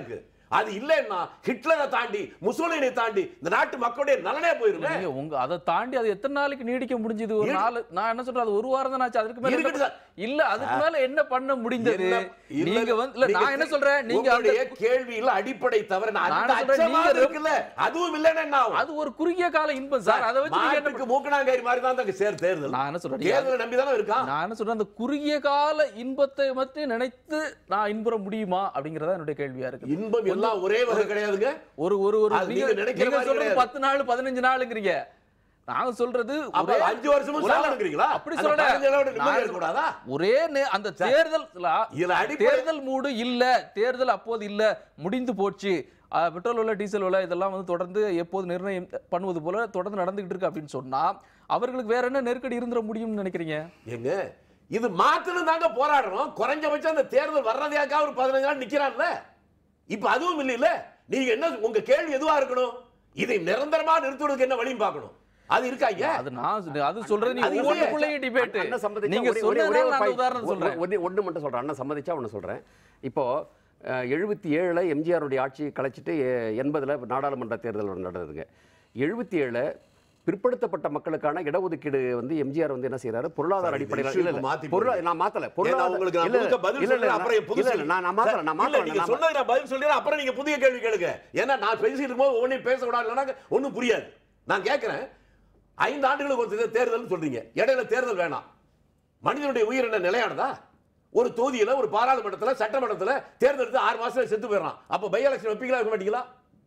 அது இல்லைன்னா ஹிட்லரை தாண்டி முசோலினை தாண்டி இந்த நாட்டு மக்களுடைய நலனே போயிருமே நீங்க உங்க அதை தாண்டி அது எத்தனை நாளைக்கு நீடிக்க முடிஞ்சது ஒரு இரு- நாள் நான் என்ன சொல்றேன் அது ஒரு வாரம் தான் ஆச்சு அதுக்கு மேல இருக்கட்டும் என்ன- சார். இல்ல அதுக்கு மேல என்ன பண்ண முடிந்தது என்ன- இல்ல, நீங்க வந்து இல்ல நான் என்ன சொல்றேன் நீங்க அந்த- உங்களுடைய கேள்வியில அடிப்படை தவிர நான் நான் அந்த என்ன சொல்றேன், அச்சமா நீங்க இருக்குல்ல அதுவும் இல்லைன்னா என்ன ஆகும்? அது ஒரு குறுகிய கால இன்பம் சார் அதை வச்சு நீங்க என்ன மாட்டுக்கு மூக்கணாங்கயிறு மாதிரி தான் அங்க சேர் தேர்தல் நான் என்ன சொல்றேன் நீங்க தேர்தலை நம்பி தானே இருக்கான் நான் என்ன சொல்றேன் அந்த குறுகிய கால இன்பத்தை மட்டும் நினைத்து நான் இன்புற முடியுமா அப்படிங்கறதா என்னுடைய கேள்வியா இருக்கு இன்பம் எல்லாம் ஒரே வகை கிடையாதுங்க ஒரு ஒரு ஒரு அது நீங்க நீங்க நினைக்கிற நீங்க மாதிரி சொல்றது கிடையாது. பத்து நாள் பதினஞ்சு நாளுங்கிறீங்க நாங்க சொல்றது அப்ப ஒரே- அஞ்சு வருஷமும் ஒரே- சாகணுங்கிறீங்களா அப்படி அந்த சொல்லல. பதினஞ்சு நாளோட நிம்மதி நான் இருக்கக்கூடாதா? ஒரே நே- அந்த தேர்தல் இதுல அடிப்படை- தேர்தல் மூடு இல்ல தேர்தல் அப்போது இல்ல முடிந்து போச்சு அஹ், பெட்ரோல் விலை டீசல் விலை இதெல்லாம் வந்து தொடர்ந்து எப்போது நிர்ணயம் பண்ணுவது போல தொடர்ந்து நடந்துகிட்டு இருக்கு அப்படின்னு சொன்னா அவர்களுக்கு வேற என்ன நெருக்கடி இருந்துட முடியும்னு நினைக்கிறீங்க ஏங்க இது மாத்தணும் தாங்க போராடுறோம் குறைஞ்சபட்சம் அந்த தேர்தல் வர்றதையாக்கா ஒரு பதினஞ்சு நாள் நிக்கிறான்ல இப்ப அதுவும் இல்லைல்ல நீங்க என்ன உங்க கேள்வி எதுவா இருக்கணும் இதை நிரந்தரமா நிறுத்துவதற்கு என்ன வழியும் பார்க்கணும் அது இருக்காங்க அது நான் சொ- அது சொல்றது நீங்க அது இல்லையே. ஒவ்வொன்றுக்குள்ளேயே டிபேட் அண்ணன் சம்மதிச்சா நீங்க ஒரே- ஒரே- ஒரே சொன்னதுனால ஒரு நான் point. உதாரணம் ஒ- சொல்றேன் ஒ- ஒண்ணு மட்டும் சொல்றேன் அண்ணன் சம்மதிச்சா ஒன்று சொல்றேன் இப்போ எழுபத்தி ஏழுல எம்ஜிஆருடைய ஆட்சி கலைச்சிட்டு எ- எண்பதுல நாடாளுமன்ற தேர்தல் நடந்ததுங்க எழுபத்தி ஏழுல பிற்படுத்தப்பட்ட மக்களுக்கான இடஒதுக்கீடு வந்து எம்ஜிஆர் வந்து என்ன செய்யறாரு பொருளாதார சார், இந்த அடிப்படையில் issue இல்ல இப்ப இல்ல மாத்தி பொருளா போடுங்க. நான் மாத்தல ஏன்னா பொருளாதார உங்களுக்கு நான் இல்ல, முழுக்க பதில் இல்ல, இல்ல, சொல்றேன், அப்புறம் இல்ல, புதுசு இல்ல, நான் நான் மாத்தல நான் இல்ல, மாத்தல நீங்க நான் சொன்னதுக்கு நான் பதில் சொல்லிடுறேன் அப்புறம் நீங்க புதிய கேள்வி கேளுங்க ஏன்னா நான் பேசிட்டு இருக்கும்போது ஒவ்வொன்றையும் பேச விடாது இல்லைன்னா ஒண்ணும் புரியாது நான் கேட்கிறேன் ஐந்து ஆண்டுகளுக்கு ஒரு தே- தேர்தல்னு சொல்றீங்க இடையில தேர்தல் வேணாம் மனிதனுடைய உயிர் என்ன நிலையானதா ஒரு தொகுதியில ஒரு பாராளுமன்றத்துல சட்டமன்றத்துல தேர்ந்தெடுத்து ஆறு மாசத்துல செத்து போயிடறான் அப்ப பை எலெக்ஷன் வைப்பீங்களா வைக்க மாட்டீங்களா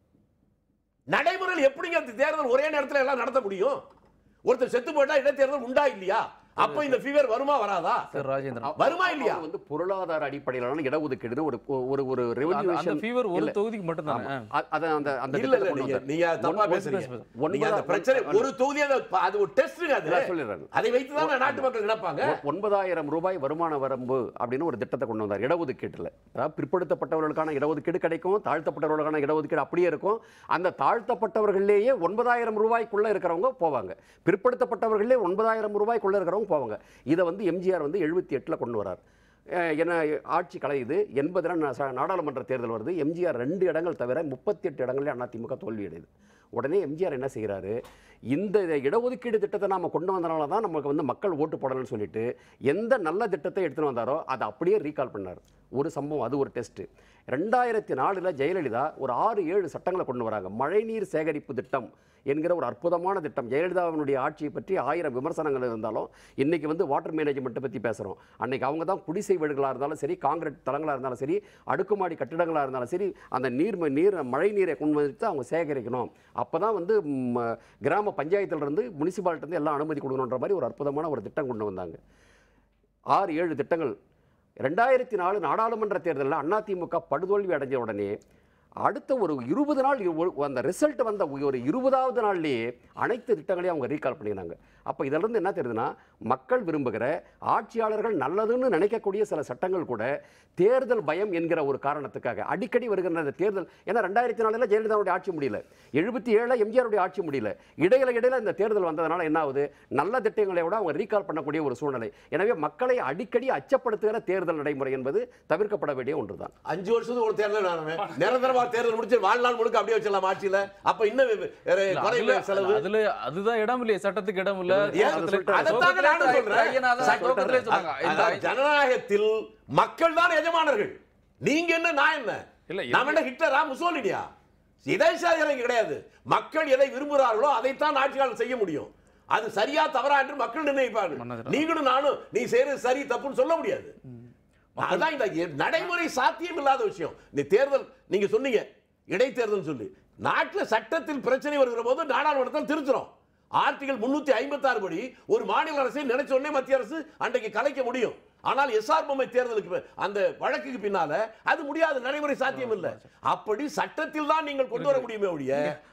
நடைமுறையில் எப்படிங்க அந்த தேர்தல் ஒரே நேரத்துல எல்லாம் நடத்த முடியும் ஒருத்தர் செத்து போயிட்டா இடைத்தேர்தல் உண்டா இல்லையா அப்ப இந்த ஃபீவர் வருமா வராதா சார் ராஜேந்திரன் வருமா இல்லையா? அவங்க வந்து பொருளாதார அடிப்படையிலான இடஒதுக்கீடு ஒரு ஒரு ஒரு அந்த- அந்த ரெவல்யூஷன் ஃபீவர் ஒரு தொகுதிக்கு மட்டும் தானே அத அந்த அந்த இல்ல திட்டத்தை இல்ல கொண்டு நீங்க வந்தாரு. நீங்க தப்பா ஒன்- பேசுறீங்க பேசு, பேசு. ஒன்பதா- நீங்க அந்த பிரச்சனை ஒன்- ஒரு தொகுதி அது ஒரு டெஸ்ட் அது நான் சொல்லிடுறேன். அதை வைத்து தான் நாட்டு மக்கள் நினைப்பாங்க ஒ- ஒன்பதாயிரம் ரூபாய் வருமான வரம்பு அப்படின்னு ஒரு திட்டத்தை கொண்டு வந்தார் இடஒதுக்கீட்டில் அதாவது பிற்படுத்தப்பட்டவர்களுக்கான இடஒதுக்கீடு கிடைக்கும் தாழ்த்தப்பட்டவர்களுக்கான இடஒதுக்கீடு அப்படியே இருக்கும் அந்த தாழ்த்தப்பட்டவர்கள்லேயே ஒன்பதாயிரம் ரூபாய்க்குள்ள இருக்கிறவங்க போவாங்க பிற்படுத்தப்பட்டவர்களே ஒன்பதாயிரம் ரூபாய்க்குள்ள இருக்கிறவங்க போவாங்க இதை வந்து எம்ஜிஆர் வந்து எழுபத்தி எட்டில் கொண்டு வரார் அஹ் என்ன ஆட்சி கலையுது எண்பதுல நா- நாடாளுமன்ற தேர்தல் வருது எம்ஜிஆர் ரெண்டு இடங்கள் தவிர முப்பத்தி எட்டு இடங்களே அதிமுக தோல்வி அடையுது உடனே எம்ஜிஆர் என்ன செய்கிறாரு இந்த இடஒதுக்கீடு திட்டத்தை நாம கொண்டு வந்தனால தான் நமக்கு வந்து மக்கள் ஓட்டு போடணும்னு சொல்லிட்டு எந்த நல்ல திட்டத்தை எடுத்துன்னு வந்தாரோ அதை அப்படியே ரீகால் பண்ணார் ஒரு சம்பவம் அது ஒரு டெஸ்ட் ரெண்டாயிரத்தி நாலில் ஜெயலலிதா ஒரு ஆறு ஏழு சட்டங்களை கொண்டு வராங்க மழைநீர் சேகரிப்பு திட்டம் என்கிற ஒரு அற்புதமான திட்டம் ஜெயலலிதாவினுடைய ஆட்சியை பற்றி ஆயிரம் விமர்சனங்கள் இருந்தாலும் இன்னைக்கு வந்து வாட்டர் மேனேஜ்மெண்ட்டை பற்றி பேசுகிறோம் அன்னைக்கு அவங்க தான் குடிசை வீடுகளாக இருந்தாலும் சரி காங்கிரீட் தளங்களாக இருந்தாலும் சரி அடுக்குமாடி கட்டிடங்களாக இருந்தாலும் சரி அந்த நீர் நீர் மழை நீரை கொண்டு வந்து அவங்க சேகரிக்கணும் அப்போ தான் வந்து ம், கிராம பஞ்சாயத்துலேருந்து முனிசிபாலிட்டிருந்து எல்லாம் அனுமதி கொடுக்கணுன்ற மாதிரி ஒரு அற்புதமான ஒரு திட்டம் கொண்டு வந்தாங்க ஆறு ஏழு திட்டங்கள் ரெண்டாயிரத்தி நாலு நாடாளுமன்ற தேர்தலில் அதிமுக படுதோல்வி அடைஞ்ச உடனே அடுத்த ஒரு இருபது நாள் ஒரு- அந்த ரிசல்ட் வந்த ஒரு இருபதாவது நாள்லேயே அனைத்து திட்டங்களையும் அவங்க ரீகால் பண்ணினாங்க அப்போ இதிலிருந்து என்ன தெரியுதுன்னா மக்கள் விரும்புகிற ஆட்சியாளர்கள் நல்லதுன்னு நினைக்கக்கூடிய சில சட்டங்கள் கூட தேர்தல் பயம் என்கிற ஒரு காரணத்துக்காக அடிக்கடி வருகிற அந்த தேர்தல் ஏன்னா ரெண்டாயிரத்தி நாலில் ஜெயலலிதாவுடைய ஆட்சி முடியல எழுபத்தி ஏழில் எம்ஜிஆருடைய ஆட்சி முடியல இடையில இடையில இந்த தேர்தல் வந்ததுனால என்ன ஆகுது நல்ல திட்டங்களை விட அவங்க ரீகால் பண்ணக்கூடிய ஒரு சூழ்நிலை எனவே மக்களை அடிக்கடி அச்சப்படுத்துகிற தேர்தல் நடைமுறை என்பது தவிர்க்கப்பட வேண்டிய ஒன்றுதான் அஞ்சு வருஷத்துக்கு ஒரு தேர்தல் வேணுமே நிரந்தரமா தேர்தல் முடிச்சு வாழ்நாள் முழுக்க அப்படியே வச்சிடலாம் ஆட்சியில அப்ப இன்னும் வேற இல்ல, குறைவு அதுல- செலவு அதுல அதுதான் இடம் இல்லையே சட்டத்துக்கு இடம் இல்ல ஏன் துவக்கத்திலே- சொல்லிட்டாரு. அதைத்தாங்க நானும் துவக்கத்திலே சொல்றேன். ஐயனாதான் சட்ட- துவக்கத்திலே சொன்னாங்க. இந்த அதாவது ஜனநாயகத்தில் மக்கள் தான் எஜமானர்கள் நீங்க என்ன நான் என்ன இல்ல, நாம என்ன ஹிட்லரா முசோலினியா இதேசாதிகள் கிடையாது மக்கள் எதை விரும்புகிறார்களோ அதைத்தான் ஆட்சியாளர் செய்ய முடியும் அது சரியா தவறா என்று மக்கள் நிர்ணயிப்பார்கள் மன்னர்கள். நீங்களும் நானும் நீ செய்யறது சரி தப்புன்னு சொல்ல முடியாது அதான் இந்த எ- நடைமுறை சாத்தியம் இல்லாத விஷயம் இந்த தேர்தல் நீங்க சொன்னீங்க இடைத்தேர்தல் சொல்லி நாட்டுல சட்டத்தில் பிரச்சனை வருகிற போது நாடாளுமன்றத்தில் திருத்துறோம் ஆர்டிகல் முன்னூத்தி ஐம்பத்தாறு படி ஒரு மாநில அரசை நினைச்ச உடனே மத்திய அரசு அன்றைக்கு கலைக்க முடியும் ஆனால் எஸ்ஆர் பொம்மை தேர்தலுக்கு பி- அந்த வழக்குக்கு பின்னால அது முடியாது நடைமுறை சாத்தியம் இல்லை அப்படி சட்டத்தில் தான் நீங்கள் கொண்டு வர முடியுமே ஒழிய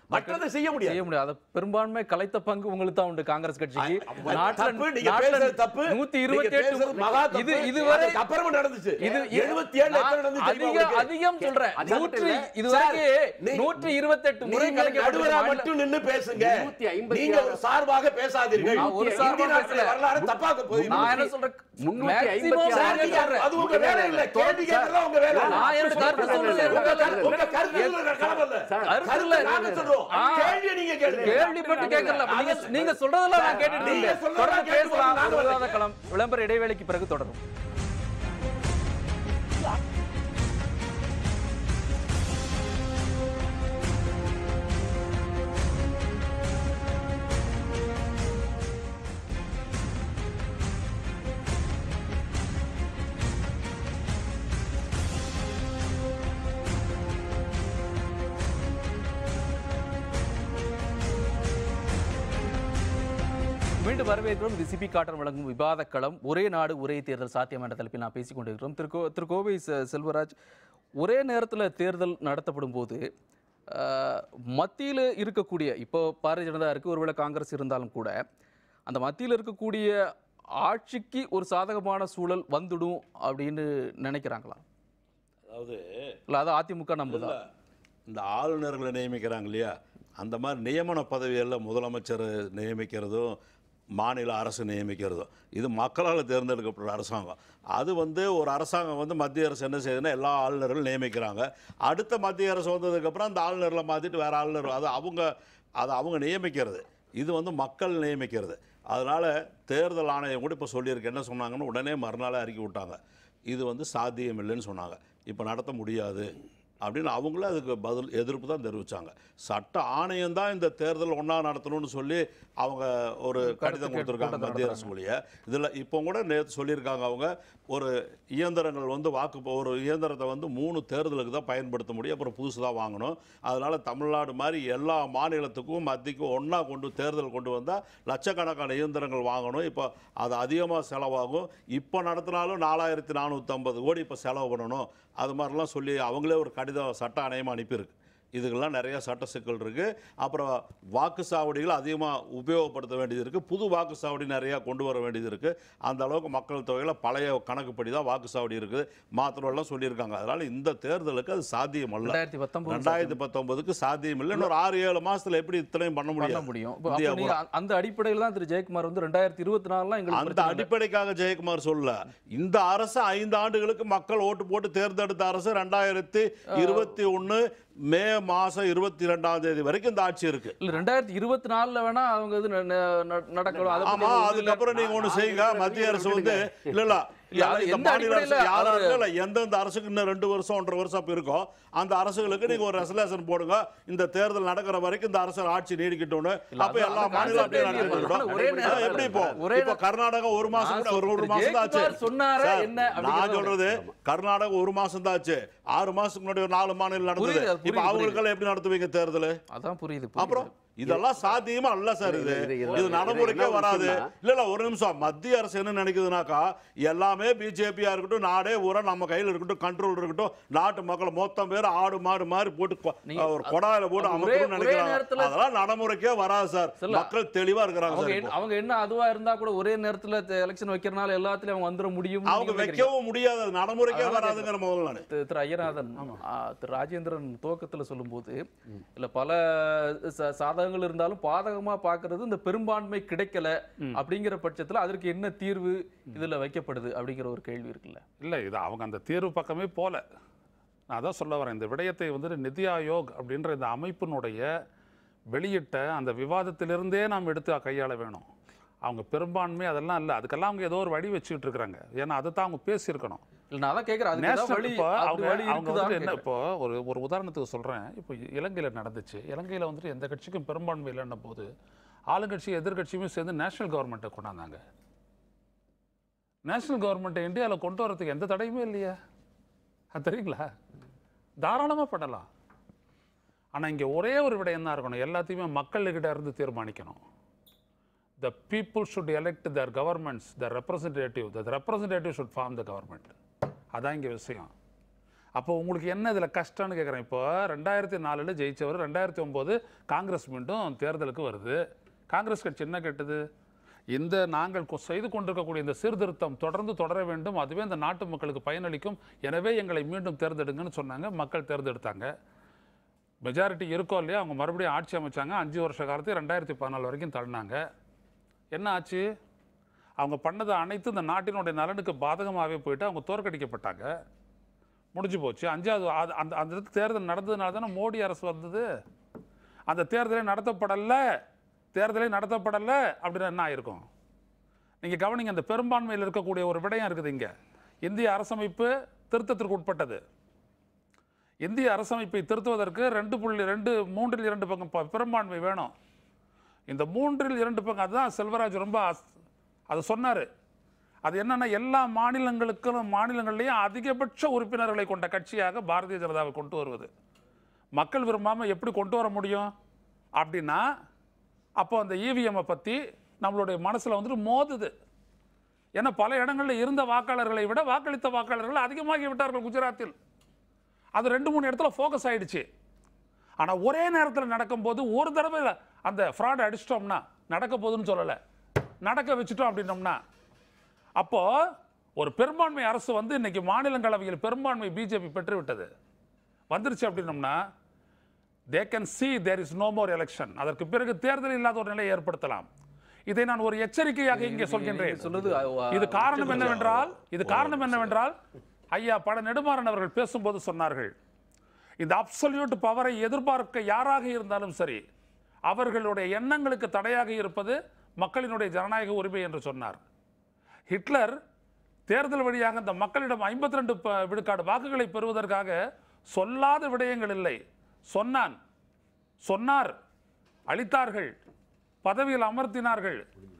மற்றதை செய்ய முடியாது செய்ய முடியாது அதை பெரும்பான்மை கலைத்த பங்கு உங்களுக்கு தான் உண்டு காங்கிரஸ் கட்சிக்கு தப்பு, நாட்டுல நீங்க நாட்டுல பேசுறது தப்பு நூத்தி நீங்க இருபத்தி பேசுறது மகா எட்டு தப்பு. இது இதுவரை அதுக்கு அப்புறமா நடந்துச்சு இது எழுபத்தி ஏழு எத்தனை நடந்துச்சு தெரியுமா அதிகம் உங்களுக்கு? அதிகம் சொல்றேன் அதிகம் நூற்றி இல்ல. இதுவரைக்கும் நீ- நூற்றி இருபத்தெட்டு முறை நீங்க நடுவரா கலைக்கப்பட்ட மட்டும் நின்னு பேசுங்க முன்னூத்தி ஐம்பத்தி நீங்க ஆறு. ஒரு சார்பாக பேசாதீர்கள் நான் ஒரு இந்திய சார்பா நாட்டுடைய பேசல. வரலாறு தப்பாக்க போகுது நான் என்ன சொல்றேன் முன்னூத்தி maximum ஐம்பத்தி ஆறு. நான் என்ன சொல்றேன் அது உங்க வேலை இல்ல கேள்வி கேட்கறது உங்க வேலை நான் என்னோட கருத்து சொல்றேன் உங்க கருத்து- உங்க கருத்து சொல்ற கடமை இல்ல. கருத்து கருத்து இல்ல. நாங்க சொல்றோம் ஆ. கேள்வியை நீங்க கேளுங்க கேள்விப்பட்டு கேட்கல நீங்க நீங்க சொல்றதெல்லாம் நான் கேட்டுட்டு நீங்க இருக்கேன் சொல்றதெல்லாம் தொடர்ந்து கேட்டு பேசலாம் நாங்க ஒரு விவாத களம் விளம்பர இடைவேளைக்கு பிறகு தொடரும் மீண்டும் வரவேற்கிறோம் இது சிபி காட்டன் வழங்கும் விவாத களம் ஒரே நாடு ஒரே தேர்தல் சாத்தியம் என்ற தலைப்பில் நான் பேசிக் கொண்டிருக்கிறோம் திரு கோ திரு கோவை செ- செல்வராஜ் ஒரே நேரத்தில் தேர்தல் நடத்தப்படும் போது மத்தியில் இருக்கக்கூடிய இப்போ பாரதிய ஜனதா இருக்குது ஒருவேளை காங்கிரஸ் இருந்தாலும் கூட அந்த மத்தியில் இருக்கக்கூடிய ஆட்சிக்கு ஒரு சாதகமான சூழல் வந்துடும் அப்படின்னு நினைக்கிறாங்களா அதாவது இல்லை அது அதிமுக நம்புதா இந்த ஆளுநர்களை நியமிக்கிறாங்க இல்லையா அந்த மாதிரி நியமன பதவிகளில் முதலமைச்சர் நியமிக்கிறதும் மாநில அரசு நியமிக்கிறதும் இது மக்களால் தேர்ந்தெடுக்கப்படுற அரசாங்கம் அது வந்து ஒரு அரசாங்கம் வந்து மத்திய அரசு என்ன செய்யுதுன்னா எல்லா ஆளுநர்களும் நியமிக்கிறாங்க அடுத்த மத்திய அரசு வந்ததுக்கப்புறம் அந்த ஆளுநர்களை மாற்றிட்டு வேறு ஆளுநர் அது அவங்க அதை அவங்க நியமிக்கிறது இது வந்து மக்கள் நியமிக்கிறது அதனால் தேர்தல் ஆணையம் கூட இப்போ சொல்லியிருக்கு என்ன சொன்னாங்கன்னு உடனே மறுநாளே அறிக்கை விட்டாங்க இது வந்து சாத்தியம் இல்லைன்னு சொன்னாங்க இப்போ நடத்த முடியாது அப்படின்னு அவங்களும் அதுக்கு பதில் எதிர்ப்பு தான் தெரிவித்தாங்க சட்ட ஆணையம் தான் இந்த தேர்தல் ஒன்றா நடத்தணும்னு சொல்லி அவங்க ஒரு கடிதம் கேட்டு கொடுத்துருக்காங்க கூட்டத்தை மத்திய அரசு மொழியை இதில் இப்போ கூட நேற்று சொல்லியிருக்காங்க அவங்க ஒரு இயந்திரங்கள் வந்து வாக்கு ஒரு இயந்திரத்தை வந்து மூணு தேர்தலுக்கு தான் பயன்படுத்த முடியும் அப்புறம் புதுசு தான் வாங்கணும் அதனால் தமிழ்நாடு மாதிரி எல்லா மாநிலத்துக்கும் மத்திக்கும் ஒன்றா கொண்டு தேர்தல் கொண்டு வந்தால் லட்சக்கணக்கான இயந்திரங்கள் வாங்கணும் இப்போ அது அதிகமாக செலவாகும் இப்போ நடத்தினாலும் நாலாயிரத்தி நானூற்றம்பது கோடி இப்போ செலவு பண்ணணும் அது மாதிரிலாம் சொல்லி அவங்களே ஒரு கடிதம் சட்ட ஆணையமாக அனுப்பியிருக்கு இதுக்கெல்லாம் நிறைய சட்ட சிக்கல் இருக்குது அப்புறம் வாக்கு சாவடிகள் அதிகமாக உபயோகப்படுத்த வேண்டியது இருக்குது புது வாக்கு சாவடி நிறையா கொண்டு வர வேண்டியது இருக்குது அந்த அளவுக்கு மக்கள் தொகையில் பழைய கணக்குப்படி தான் வாக்கு சாவடி இருக்குது மாத்திரம்லாம் சொல்லியிருக்காங்க அதனால் இந்த தேர்தலுக்கு அது சாத்தியம் அல்ல ரெண்டாயிரத்தி பத்தொன்பது ரெண்டாயிரத்தி பத்தொன்பதுக்கு சாத்தியம் இல்லை இன்னொரு ஆறு ஏழு மாசத்துல எப்படி இத்தனையும் பண்ண பண்ண முடியும் முடியும் இப்போ இந்தியா அப்போ நீங்க அ- அந்த அடிப்படையில் தான் திரு ஜெயக்குமார் வந்து ரெண்டாயிரத்தி இருபத்தி நாலுலாம் எங்களுக்கு அந்த பிரச்சனை இல்லை. அடிப்படைக்காக ஜெயக்குமார் சொல்ல இந்த அரசு ஐந்து ஆண்டுகளுக்கு மக்கள் ஓட்டு போட்டு தேர்ந்தெடுத்த அரசு ரெண்டாயிரத்தி இருபத்தி ஒண்ணு மே மாசம் இருபத்தி ரெண்டாம் தேதி வரைக்கும் இந்த ஆட்சி இருக்கு இல்ல ரெண்டாயிரத்தி இருபத்தி நாலுல வேணா அவங்க இது ந- ந- ந- நடக்கணும் அதை பத்தி ஆமா ஒண்ணும் இல்ல. அதுக்கப்புறம் நீங்க ஒண்ணு செய்யுங்க மத்திய அரசு வந்து இல்ல இல்ல இல்ல, அது இந்த எந்த மாநில அரசு அடிப்படையில யாரா அவரு- இல்ல, இல்ல எந்தெந்த அரசுக்கு இன்னும் ரெண்டு வருஷம் ஒன்றரை வருஷம் அப்ப இருக்கும் அந்த அரசுகளுக்கு நீங்க ஒரு ரெசலேஷன் போடுங்க இந்த தேர்தல் நடக்கிற வரைக்கும் இந்த அரசு ஆட்சி நீடிக்கட்டும்னு இல்ல, அப்ப அது- எல்லா அது மாநிலம் அப்படியே concept நடத்திட்டு இல்லையே. இருக்கட்டும். ஒரே நேரம் ஆ, எப்படி இப்போ ஒரே இப்போ கர்நாடகா ஒரு மாசம் நான் கூட ஒரு ஒரு சொல்றது மாசம் தான் ஆச்சு ஜெயக்குமார் சொன்னாரே சார், என்ன நான் அப்படிங்கிறத சொல்றது கர்நாடகா ஒரு மாசம் தான் ஆச்சு ஆறு மாசத்துக்கு முன்னாடி ஒரு நாலு மாநிலம் நடந்தது புரியுது, அது இப்போ புரியுது, அவங்களுக்கெல்லாம் எப்படி நடத்துவீங்க தேர்தல் அதான் புரியுது அப்புறம் புரியுது. இதெல்லாம் சாத்தியமா அல்ல சார் இது இது- இது- இது இது நடைமுறைக்கே என்ன வராது விஷயம்னா- இல்ல இல்ல ஒரு நிமிஷம் மத்திய அரசு என்ன நினைக்குதுனாக்கா எல்லாமே பிஜேபியா இருக்கட்டும் நாடே ஊரா நம்ம கையில இருக்கட்டும் கண்ட்ரோல் இருக்கட்டும் நாட்டு மக்கள் மொத்தம் பேர் ஆடு மாடு மாதிரி போட்டு கொ- நீங்க- ஒரு கொடாயில போட்டு அது ஒரே- அமர்த்தணும்னு ஒரே நினைக்கிறாங்க நேரத்துல- அதெல்லாம் நடைமுறைக்கே வராது சார் சொல்ல. மக்கள் தெளிவா இருக்கிறாங்க அவங்க சார் என்ன- இப்போ. அவங்க என்ன அதுவா இருந்தா கூட ஒரே நேரத்துல எலெக்ஷன் வைக்கிறனால எல்லாத்துலயும் அவங்க வந்துட முடியும் அவங்க வைக்கவும் முடியாது அது நடைமுறைக்கே அதனால வராதுங்கிற முதல்ல நான் திரு திரு ஐயநாதன் ஆ, திரு ராஜேந்திரன் துவக்கத்துல சொல்லும்போது இல்ல பல ச- சாதகங்கள் இருந்தாலும் பாதகமா பார்க்கிறது இந்த பெரும்பான்மை கிடைக்கல அப்படிங்கிற பட்சத்துல அதற்கு என்ன தீர்வு இதுல வைக்கப்படுது அப்படிங்கிற ஒரு கேள்வி இருக்குல்ல இல்லை இது அவங்க அந்த தீர்வு பக்கமே போல நான் அதான் சொல்ல வரேன் இந்த விடயத்தை வந்துட்டு நிதி ஆயோக் அப்படின்ற இந்த அமைப்பினுடைய வெளியிட்ட அந்த விவாதத்திலிருந்தே நாம் எடுத்து கையாள வேணும் அவங்க பெரும்பான்மை அதெல்லாம் இல்லை அதுக்கெல்லாம் அவங்க ஏதோ ஒரு வழி வச்சுக்கிட்டு இருக்கிறாங்க ஏன்னா அதை தான் அவங்க பேசியிருக்கணும் இல்ல நான் அதான் கேக்குறேன் அதுக்கு ஏதாவது நேஷனல் வழி இப்போ அப்படி அவங்க வழி அவங்க வந்துட்டு இருக்குதான்னு என்ன கேக்குறேன். இப்போ ஒரு ஒரு உதாரணத்துக்கு சொல்கிறேன் இப்போ இலங்கையில் நடந்துச்சு இலங்கையில் வந்துட்டு எந்த கட்சிக்கும் பெரும்பான்மை இல்லைன்ன போது ஆளுங்கட்சி எதிர்கட்சியுமே சேர்ந்து நேஷனல் கவர்மெண்ட்டை கொண்டாந்தாங்க நேஷனல் கவர்மெண்ட்டை இந்தியாவில் கொண்டு வரதுக்கு எந்த தடையுமே இல்லையா அது தெரியுங்களா தாராளமாக பண்ணலாம் ஆனால் இங்கே ஒரே ஒரு விடயம் தான் இருக்கணும் எல்லாத்தையுமே மக்கள்கிட்ட இருந்து தீர்மானிக்கணும் the people should elect their governments, their representative. The representative should form the government. அதான் இங்கே விஷயம் அப்போ உங்களுக்கு என்ன இதில் கஷ்டம்னு கேட்குறேன் இப்போ ரெண்டாயிரத்தி நாலில் ஜெயிச்சவர் ரெண்டாயிரத்தி ஒம்போது காங்கிரஸ் மீண்டும் தேர்தலுக்கு வருது காங்கிரஸ் கட்சி என்ன கேட்டது இந்த நாங்கள் கொ- செய்து கொண்டிருக்கக்கூடிய இந்த சீர்திருத்தம் தொடர்ந்து தொடர வேண்டும் அதுவே இந்த நாட்டு மக்களுக்கு பயனளிக்கும் எனவே எங்களை மீண்டும் தேர்ந்தெடுங்கன்னு சொன்னாங்க மக்கள் தேர்ந்தெடுத்தாங்க மெஜாரிட்டி இருக்கோ இல்லையா அவங்க மறுபடியும் ஆட்சி அமைச்சாங்க அஞ்சு வருஷ காலத்தை ரெண்டாயிரத்தி பதினாலு வரைக்கும் தள்ளினாங்க என்ன ஆச்சு அவங்க பண்ணது அனைத்து இந்த நாட்டினுடைய நலனுக்கு பாதகமாகவே போயிட்டு அவங்க தோற்கடிக்கப்பட்டாங்க முடிஞ்சு போச்சு அஞ்சாவது அது- அந்த அந்த இடத்து தேர்தல் நடந்ததுனால தானே மோடி அரசு வந்தது அந்த தேர்தலே நடத்தப்படலை தேர்தலே நடத்தப்படலை அப்படின்னா என்ன ஆயிருக்கும் நீங்கள் கவனிங்க அந்த பெரும்பான்மையில் இருக்கக்கூடிய ஒரு விடயம் இருக்குது இங்கே இந்திய அரசமைப்பு திருத்தத்திற்கு உட்பட்டது இந்திய அரசமைப்பை திருத்துவதற்கு ரெண்டு புள்ளி ரெண்டு மூன்றில் இரண்டு பங்கு ப- பெரும்பான்மை வேணும் இந்த மூன்றில் இரண்டு பங்கு அதுதான் செல்வராஜ் ரொம்ப அஸ்- அது சொன்னார் அது என்னன்னா எல்லா மாநிலங்களுக்கும் மாநிலங்கள்லேயும் அதிகபட்ச உறுப்பினர்களை கொண்ட கட்சியாக பாரதிய ஜனதாவை கொண்டு வருவது மக்கள் விரும்பாமல் எப்படி கொண்டு வர முடியும் அப்படின்னா அப்போ அந்த இவிஎம்மை பற்றி நம்மளுடைய மனசில் வந்துட்டு மோதுது ஏன்னா பல இடங்களில் இருந்த வாக்காளர்களை விட வாக்களித்த வாக்காளர்கள் அதிகமாகி விட்டார்கள் குஜராத்தில் அது ரெண்டு மூணு இடத்துல ஃபோக்கஸ் ஆயிடுச்சு ஆனால் ஒரே நேரத்தில் நடக்கும்போது ஒரு தடவை அந்த ஃப்ராட் அடிச்சிட்டோம்னா நடக்க போகுதுன்னு சொல்லலை நடக்க வச்சுட்டோம் அப்படின்னோம்னா அப்போ ஒரு பெரும்பான்மை அரசு வந்து இன்னைக்கு மாநிலங்களவையில் பெரும்பான்மை பிஜேபி பெற்றுவிட்டது வந்துருச்சு அப்படின்னோம்னா they can see there is no more election அதற்கு பிறகு தேர்தல் இல்லாத ஒரு நிலையை ஏற்படுத்தலாம் இதை நான் ஒரு எச்சரிக்கையாக இங்கே சொல்கின்றேன் நீங்க சொல்றது அ- இது காரணம் என்னவென்றால் இது காரணம் என்னவென்றால் ஐயா பட நெடுமாறன் அவர்கள் பேசும்போது சொன்னார்கள் இந்த அப்சல்யூட் பவரை எதிர்பார்க்க யாராக இருந்தாலும் சரி அவர்களுடைய எண்ணங்களுக்கு தடையாக இருப்பது மக்களினுடைய ஜனநாயக உரிமை என்று சொன்னார் ஹிட்லர் தேர்தல் வழியாக அந்த மக்களிடம் 52 ரெண்டு விழுக்காடு வாக்குகளை பெறுவதற்காக சொல்லாத விடயங்கள் இல்லை சொன்னான் சொன்னார் அளித்தார்கள் பதவியில் அமர்த்தினார்கள்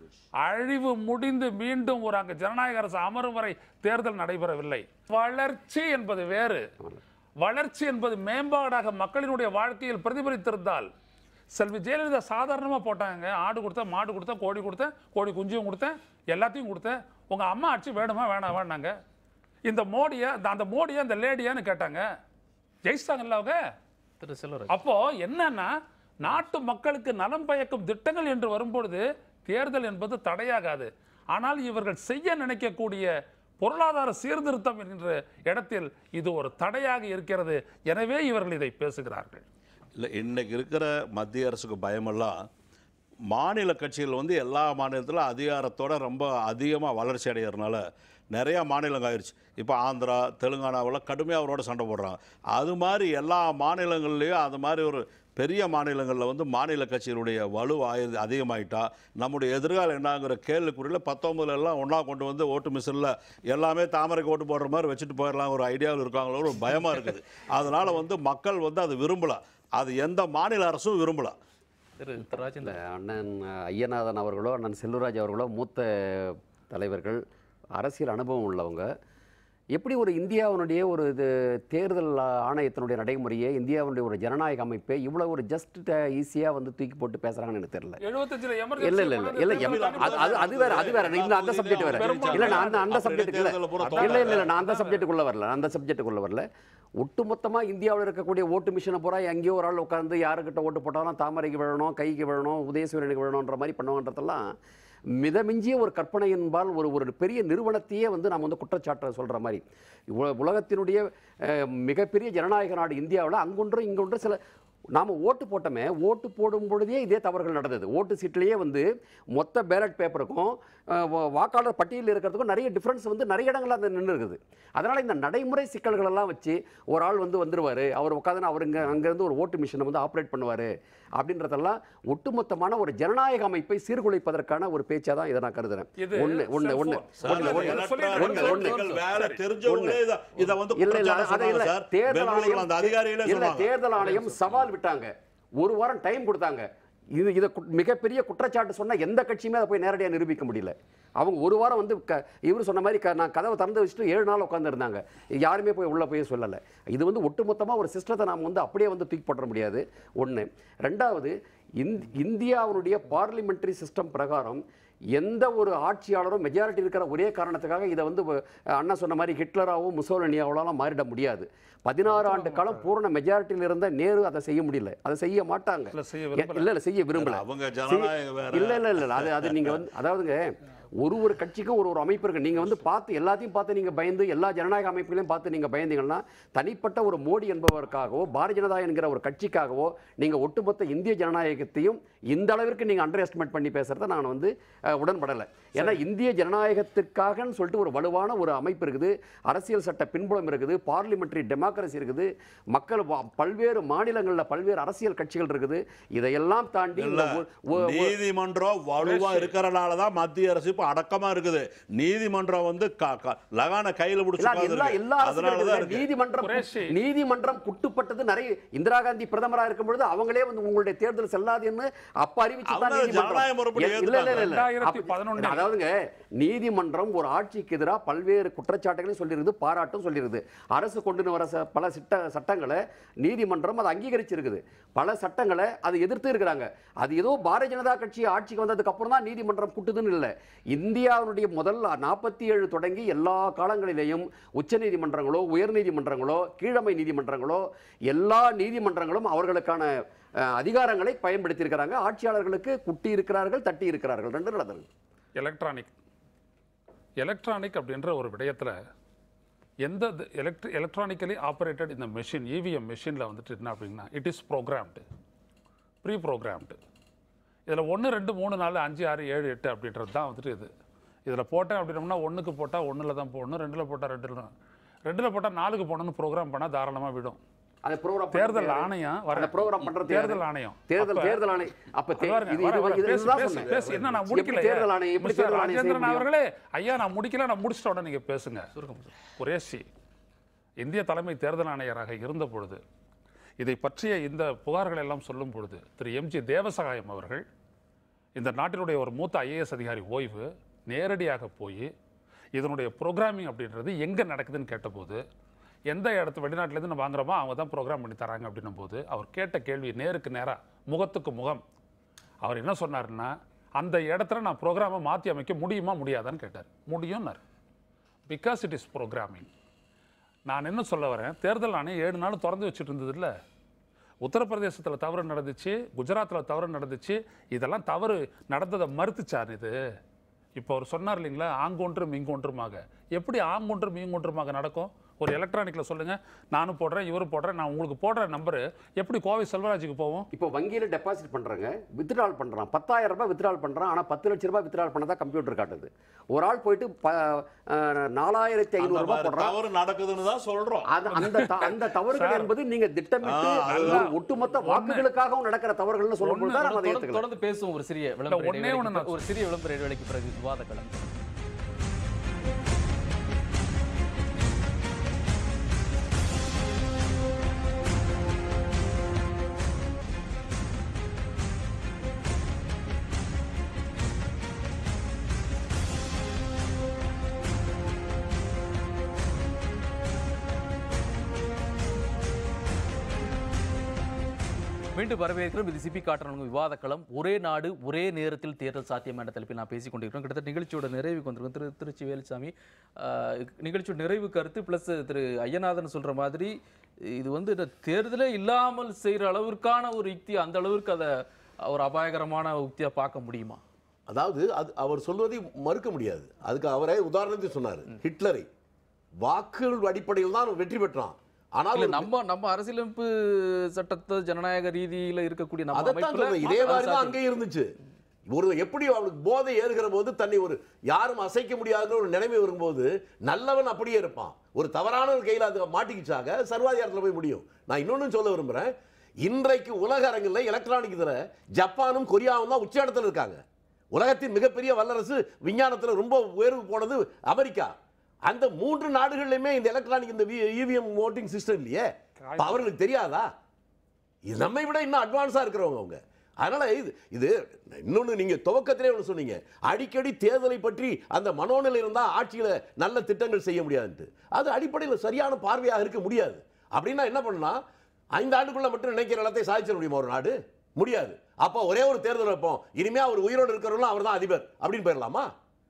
அழிவு முடிந்து மீண்டும் ஒரு அங்கு ஜனநாயக அரசு அமரும் வரை தேர்தல் நடைபெறவில்லை வளர்ச்சி என்பது வேறு வளர்ச்சி என்பது மேம்பாடாக மக்களினுடைய வாழ்க்கையில் பிரதிபலித்திருந்தால் செல்வி ஜெயலலிதா சாதாரணமாக போட்டாங்க ஆடு கொடுத்தேன் மாடு கொடுத்தேன் கோழி கொடுத்தேன் கோழி குஞ்சும் கொடுத்தேன் எல்லாத்தையும் கொடுத்தேன் உங்கள் அம்மா ஆட்சி வேணுமா வேணாம் வேணாங்க இந்த மோடியை அந்த- அந்த மோடியை அந்த லேடியான்னு கேட்டாங்க ஜெயிச்சிட்டாங்கல்ல அவங்க திரு செல்வராஜ் அப்போ என்னன்னா நாட்டு மக்களுக்கு நலம் பயக்கும் திட்டங்கள் என்று வரும்பொழுது தேர்தல் என்பது தடையாகாது ஆனால் இவர்கள் செய்ய நினைக்கக்கூடிய பொருளாதார சீர்திருத்தம் என்கின்ற இடத்தில் இது ஒரு தடையாக இருக்கிறது எனவே இவர்கள் இதை பேசுகிறார்கள் இல்லை இன்னைக்கு இருக்கிற மத்திய அரசுக்கு பயமெல்லாம் மாநில கட்சிகள் வந்து எல்லா மாநிலத்திலும் அதிகாரத்தோட ரொம்ப அதிகமாக வளர்ச்சி அடைகிறதுனால நிறையா மாநிலங்கள் ஆயிடுச்சு இப்போ ஆந்திரா தெலுங்கானாவில் கடுமையாக அவரோட சண்டை போடுறாங்க அது மாதிரி எல்லா மாநிலங்கள்லேயும் அது மாதிரி ஒரு பெரிய மாநிலங்களில் வந்து மாநில கட்சிகளுடைய வலு ஆயுது அதிகமாயிட்டா நம்முடைய எதிர்காலம் என்னங்கிற கேள்விக்குறியில் பத்தொம்பதுல எல்லாம் ஒன்றா கொண்டு வந்து ஓட்டு மிஷினில் எல்லாமே தாமரைக்கு ஓட்டு போடுற மாதிரி வச்சுட்டு போயிடலாம் ஒரு ஐடியாவில் இருக்காங்களோ ஒரு பயமாக இருக்குது அதனால் வந்து மக்கள் வந்து அது விரும்பலாம் அது எந்த மாநில அரசும் விரும்பலாம் திரு திரு ராஜேந்திரன் இந்த அண்ணன் ஐயநாதன் அவர்களோ அண்ணன் செல்வராஜ் அவர்களோ மூத்த தலைவர்கள் அரசியல் அனுபவம் உள்ளவங்க எப்படி ஒரு இந்தியாவினுடைய ஒரு இது தேர்தல் ஆணையத்தினுடைய நடைமுறையை இந்தியாவினுடைய ஒரு ஜனநாயக அமைப்பை இவ்வளோ ஒரு ஜஸ்ட் ஈஸியாக வந்து தூக்கி போட்டு பேசுகிறாங்கன்னு எனக்கு தெரியல எழுபத்தஞ்சுல இல்ல இல்ல இல்ல இல்ல எம்- அது அது அது வேற அது வேற இந்த அந்த சப்ஜெக்ட் வேற இல்ல நான் அந்த அந்த சப்ஜெக்ட் இல்ல இல்ல இல்ல இல்ல நான் அந்த சப்ஜெக்ட்டுக்குள்ள வரல நான் அந்த சப்ஜெக்ட்டுக்குள்ள வரல ஒட்டுமொத்தமா இந்தியாவில் இருக்கக்கூடிய ஓட்டு மிஷினை பூரா எங்கேயோ ஒரு ஆள் உட்காந்து யாருக்கிட்ட ஓட்டு போட்டாலும் தாமரைக்கு விழணும் கைக்கு விழணும் உதயசூரியனுக்கு விழணுன்ற மாதிரி பண்ணுவாங்கன்றதெல்லாம் மிதமிஞ்சிய ஒரு கற்பனையின்பால் ஒரு ஒரு பெரிய நிறுவனத்தையே வந்து நம்ம வந்து குற்றச்சாட்டை சொல்ற மாதிரி உல- உலகத்தினுடைய அஹ், மிகப்பெரிய ஜனநாயக நாடு இந்தியாவில் அங்கொன்றும் இங்கொன்றும் சில நாம் ஓட்டு போட்டோமே ஓட்டு போடும் பொழுதே இதே தவறுகள் நடந்தது ஓட்டு சீட்லேயே வந்து மொத்த பேலட் பேப்பருக்கும் அஹ், வா- வாக்காளர் பட்டியலில் இருக்கிறதுக்கும் நிறைய டிஃப்ரென்ஸ் வந்து நிறைய இடங்கள்ல அது நின்று இருக்குது அதனால் இந்த நடைமுறை சிக்கல்கள் எல்லாம் வச்சு ஒரு ஆள் வந்து வந்துருவார் அவர் உட்காந்து அவர் இங்கே அங்கேருந்து ஒரு ஓட்டு மிஷினை வந்து ஆப்ரேட் பண்ணுவார் அப்படின்றதெல்லாம் ஒட்டுமொத்தமான ஒரு ஜனநாயக அமைப்பை சீர்குலைப்பதற்கான ஒரு பேச்சாக தான் இதை நான் கருதுறேன் இது ஒன்று ஒன்று ஒன்று cell phone. ஒன்று இல்ல, ஒன்று இல்ல, ஒன்று ஒன்று சொல்லிடுறேன். வேலை சரி. தெரிஞ்சவங்களே இத- இத வந்து இல்ல இல்ல குற்றச்சாட்டு அது இல்ல சொன்னாங்க சார். தேர்தல் பெங்களூர்ல ஆணையம் அந்த அதிகாரிகளே இல்ல சொன்னாங்க தேர்தல் ஆணையம் சவால் விட்டாங்க ஒரு வாரம் டைம் கொடுத்தாங்க இது இதை கு- மிகப்பெரிய குற்றச்சாட்டு சொன்னா எந்த கட்சியுமே அதை போய் நேரடியாக நிரூபிக்க முடியல அவங்க ஒரு வாரம் வந்து க இவர் சொன்ன மாதிரி க நான் கதவை திறந்து வச்சுட்டு ஏழு நாள் உட்காந்துருந்தாங்க யாருமே போய் உள்ளே போய் சொல்லலை இது வந்து ஒட்டுமொத்தமாக ஒரு சிஸ்டத்தை நாம் வந்து அப்படியே வந்து தூக்கி போட முடியாது ஒன்று ரெண்டாவது இந் இந்தியாவினுடைய பார்லிமெண்ட்ரி சிஸ்டம் பிரகாரம் எந்த ஒரு ஆட்சியாளரும் மெஜாரிட்டி இருக்கிற ஒரே காரணத்துக்காக இதை வந்து அஹ், அண்ணா சொன்ன மாதிரி ஹிட்லராவோ முசோலனியாவோலாம் மாறிட முடியாது பதினாறு ஆண்டு காலம் பூரண மெஜாரிட்டியில் இருந்த நேரு அதை செய்ய முடியல அதை செய்ய மாட்டாங்க இல்ல, செய்ய ஏ- விரும்பல. இல்ல இல்ல செய்ய விரும்பல அவங்க ஜனநாயகம் வேற இல்ல இல்ல இல்ல அது அது நீங்க வந்து அதாவதுங்க ஒரு ஒரு கட்சிக்கும் ஒரு ஒரு அமைப்பு இருக்கு நீங்க வந்து பார்த்து எல்லாத்தையும் பார்த்து நீங்க பயந்து எல்லா ஜனநாயக அமைப்புகளையும் பார்த்து நீங்க பயந்தீங்கன்னா தனிப்பட்ட ஒரு மோடி என்பவருக்காகவோ பாரதிய ஜனதா என்கிற ஒரு கட்சிக்காகவோ நீங்க ஒட்டுமொத்த இந்திய ஜனநாயகத்தையும் இந்த அளவிற்கு நீங்க அண்டர் எஸ்டிமேட் பண்ணி பேசுறத நான் வந்து அஹ், உடன்படலை ஏன்னா இந்திய ஜனநாயகத்திற்காகன்னு சொல்லிட்டு ஒரு வலுவான ஒரு அமைப்பு இருக்குது அரசியல் சட்ட பின்புலம் இருக்குது பார்லிமெண்டரி டெமோக்ரஸி இருக்குது மக்கள் வா- பல்வேறு மாநிலங்களில் பல்வேறு அரசியல் கட்சிகள் இருக்குது இதையெல்லாம் தாண்டி இல்ல இந்த ஒ- ஒ- ஒ- நீதிமன்றம் வலுவா இருக்கிறனால தான் மத்திய அரசு இப்ப அடக்கமா இருக்குது நீதிமன்றம் வந்து க- க- லகான கையில இல்ல, பிடிச்சி அது எல்லா எல்லா அரசுகளும் அதனால தான் இருக்குது. இருக்கு நீதிமன்றம் குரேஷி. நீதிமன்றம் குட்டுப்பட்டது நிறைய இந்திரா காந்தி பிரதமரா இருக்கும் பொழுது அவங்களே வந்து உங்களுடைய தேர்தல் செல்லாதுன்னு அப்ப அறிவிச்சு தான் அவங்க நீதிமன்றம் ஜனநாயக முறைப்படி இல்ல, இல்ல, இல்ல, இல்ல. ரெண்டாயிரத்தி அப்ப- பதினொன்னு. அதாவதுங்க நீதிமன்றம் ஒரு ஆட்சிக்கு எதிராக பல்வேறு குற்றச்சாட்டுகளையும் சொல்லிருக்குது பாராட்டும் சொல்லிருக்குது அரசு கொண்டு வர ச- பல சிட்ட சட்டங்களை நீதிமன்றம் அதை அங்கீகரிச்சிருக்குது பல சட்டங்களை அது எதிர்த்து இருக்கிறாங்க அது ஏதோ பாரதிய ஜனதா கட்சி ஆட்சிக்கு வந்ததுக்கு அப்புறம் தான் நீதிமன்றம் குட்டுதுன்னு இல்லை இந்தியாவுடைய முதல் நாற்பத்தி ஏழு தொடங்கி எல்லா காலங்களிலேயும் உச்ச நீதிமன்றங்களோ உயர் நீதிமன்றங்களோ கீழமை நீதிமன்றங்களோ எல்லா நீதிமன்றங்களும் அவர்களுக்கான அஹ், அதிகாரங்களை பயன்படுத்தியிருக்கிறாங்க ஆட்சியாளர்களுக்கு குட்டி இருக்கிறார்கள் தட்டி இருக்கிறார்கள் ரெண்டு நடந்தது எலக்ட்ரானிக் எலக்ட்ரானிக் அப்படின்ற ஒரு விடயத்தில் எந்த எலக்ட்ரி எலக்ட்ரானிக்கலி ஆப்ரேட்டட் இந்த மெஷின் இவிஎம் மெஷினில் வந்துட்டு என்ன அப்படின்னா it is programmed pre programmed இதில் ஒன்று ரெண்டு மூணு நாலு அஞ்சு ஆறு ஏழு எட்டு அப்படின்றது தான் வந்துட்டு இது இதில் போட்டேன் அப்படின்னோம்னா ஒன்றுக்கு போட்டால் ஒன்றில் தான் போடணும் ரெண்டில் போட்டால் ரெண்டில் ரெண்டில் போட்டால் நாலுக்கு போடணும்னு ப்ரோக்ராம் பண்ணால் தாராளமாக விடும் அந்த ப்ரோக்ராம் தேர்தல் ஆணையம் வர அந்த ப்ரோக்ராம் பண்றது தேர்தல் யாரு? ஆணையம் தேர்தல் அப்ப- தேர்தல் ஆணையம் அப்ப தே- பாருங்க, இது வர, இது வர, இது பேசு, இதுதான் பேசு, சொன்னேன். பேசு. என்ன நான் எப்படி முடிக்கல தேர்தல் ஆணையம் எப்படி மிஸ்டர் தேர்தல் ஆணையம் செய்ய ராஜேந்திரன் முடியும்? அவர்களே ஐயா நான் முடிக்கல நான் முடிச்சிட்ட உடனே நீங்க பேசுங்க குரேஷி இந்திய தலைமை தேர்தல் ஆணையராக இருந்த பொழுது இதை பற்றிய இந்த புகார்கள் எல்லாம் சொல்லும் பொழுது திரு எம்ஜி தேவசகாயம் அவர்கள் இந்த நாட்டினுடைய ஒரு மூத்த ஐஏஎஸ் அதிகாரி ஓய்வு நேரடியாக போய் இதனுடைய ப்ரோக்ராமிங் அப்படின்றது எங்கே நடக்குதுன்னு கேட்டபோது எந்த இடத்து வெளிநாட்டிலேருந்து நம்ம வாங்குறோமோ அவங்க தான் ப்ரோக்ராம் பண்ணி தராங்க அப்படின்னும் போது அவர் கேட்ட கேள்வி நேருக்கு நேராக முகத்துக்கு முகம் அவர் என்ன சொன்னாருன்னா அந்த இடத்துல நான் ப்ரோக்ராமை மாற்றி அமைக்க முடியுமா முடியாதான்னு கேட்டார் முடியும்னார் பிகாஸ் இட் இஸ் ப்ரோக்ராமிங் நான் என்ன சொல்ல வரேன் தேர்தல் ஆணையம் ஏழு நாள் திறந்து வச்சுட்டு இருந்ததுல்ல உத்தரப்பிரதேசத்தில் தவறு நடந்துச்சு குஜராத்தில் தவறு நடந்துச்சு இதெல்லாம் தவறு நடந்ததை மறுத்துச்சார் இது இப்போ அவர் சொன்னார் இல்லைங்களா ஆங்கொன்றும் இங்கொன்றுமாக எப்படி ஆங்கொன்றும் இங்கொன்றுமாக நடக்கும் ஒரு எலக்ட்ரானிக்கில் சொல்லுங்கள் நானும் போடுறேன் இவரும் போடுறேன் நான் உங்களுக்கு போடுற நம்பரு எப்படி கோவை செல்வராஜுக்கு போவோம் இப்போ வங்கியில் டெபாசிட் பண்றாங்க வித்ட்ரால் பண்றான் பத்தாயிரம் ரூபாய் வித்ட்ரால் பண்றான் ஆனா பத்து லட்ச ரூபாய் வித்ட்ரால் பண்ணதா கம்ப்யூட்டர் காட்டுது ஒரு ஆள் போயிட்டு ப அஹ், நாலாயிரத்தி அந்த ஐநூறு ரூபாய் மாதிரி போடுறான் தவறு நடக்குதுன்னு தான் சொல்றோம் அது அந்த த- அந்த தவறுகள் என்பது நீங்க திட்டமிட்டு ஆ, அதுதான். ஒரு ஒட்டுமொத்த வாக்குகளுக்காகவும் நடக்கிற தவறுகள்னு சொல்லும்போது தான் நம்ம அதை தொடர்ந்து ஏத்துக்கலாம் தொடர்ந்து பேசுவோம் ஒரு சிறிய விளம்பர ஒண்ணே இடைவேளைக்கு ஒண்ணு நான் பிறகு- ஒரு சிறிய விளம்பர இடைவேளைக்கு பிறகு விவாத களம் மீண்டும் வரவேற்கிறோம் இது சிபி காட்டுறவங்க விவாத களம் ஒரே நாடு ஒரே நேரத்தில் தேர்தல் சாத்தியம் என்ற தலைப்பில் நான் பேசிக் கொண்டிருக்கிறோம் கிட்டத்தட்ட நிகழ்ச்சியோட நிறைவுக்கு வந்திருக்கோம் திரு திருச்சி வேலுசாமி ஆஹ், நிகழ்ச்சியோட நிறைவு கருத்து ப்ளஸ் திரு ஐயநாதன் சொல்ற மாதிரி இது வந்து இந்த தேர்தலே இல்லாமல் செய்யற அளவிற்கான ஒரு யுக்தி அந்த அளவிற்கு அதை ஒரு அபாயகரமான யுக்தியா பார்க்க முடியுமா அதாவது அது அவர் சொல்வதை மறுக்க முடியாது அதுக்கு அவரே உதாரணத்தை சொன்னார் ஹிட்லரை வாக்குகள் அடிப்படையில் தான் அவன் வெற்றி பெற்றான் ஆனால் இல்ல ஒரு- நம்ம நம்ம அரசியலமைப்பு சட்டத்தை ஜனநாயக ரீதியில இருக்கக்கூடிய நம்ம அதைத்தான் அமைப்புல சொல்றேன் இதே மாதிரி தான் சாத்தியம். அங்கே இருந்துச்சு ஒரு எப்படி அவளுக்கு போதை ஏறுகிற போது தன்னை ஒரு யாரும் அசைக்க முடியாத ஒரு நிலைமை வரும்போது நல்லவன் அப்படியே இருப்பான் ஒரு தவறான ஒரு கையில் அது மாட்டிக்கிச்சாக சர்வாதிகாரத்தில் போய் முடியும் நான் இன்னொன்னு சொல்ல விரும்புறேன் இன்றைக்கு உலக அரங்கில் எலக்ட்ரானிக் இதில் ஜப்பானும் கொரியாவும் தான் உச்ச இடத்துல இருக்காங்க உலகத்தின் மிகப்பெரிய வல்லரசு விஞ்ஞானத்தில் ரொம்ப உயர்வு போனது அமெரிக்கா அந்த மூன்று நாடுகள்லையுமே இந்த எலக்ட்ரானிக் இந்த இவிஎம் ஓட்டிங் சிஸ்டம் இல்லையே அப்ப அவர்களுக்கு தெரியாதா இது நம்மை விட இன்னும் அட்வான்ஸாக இருக்கிறவங்க அவங்க அதனால இது இது இன்னொன்று நீங்கள் துவக்கத்திலே ஒன்று சொன்னீங்க அடிக்கடி தேர்தலை பற்றி அந்த மனோநிலை இருந்தால் ஆட்சியில் நல்ல திட்டங்கள் செய்ய முடியாதுன்ட்டு அது அடிப்படையில் சரியான பார்வையாக இருக்க முடியாது அப்படின்னா என்ன பண்ணலாம் ஐந்து ஆண்டுக்குள்ள மட்டும் நினைக்கிற இடத்தை சாதிச்சிட முடியுமா ஒரு நாடு முடியாது அப்போ ஒரே ஒரு தேர்தல் வைப்போம் இனிமே அவர் உயிரோடு இருக்கிறவங்களும் அவர் தான் அதிபர் அப்படின்னு போயிடலாமா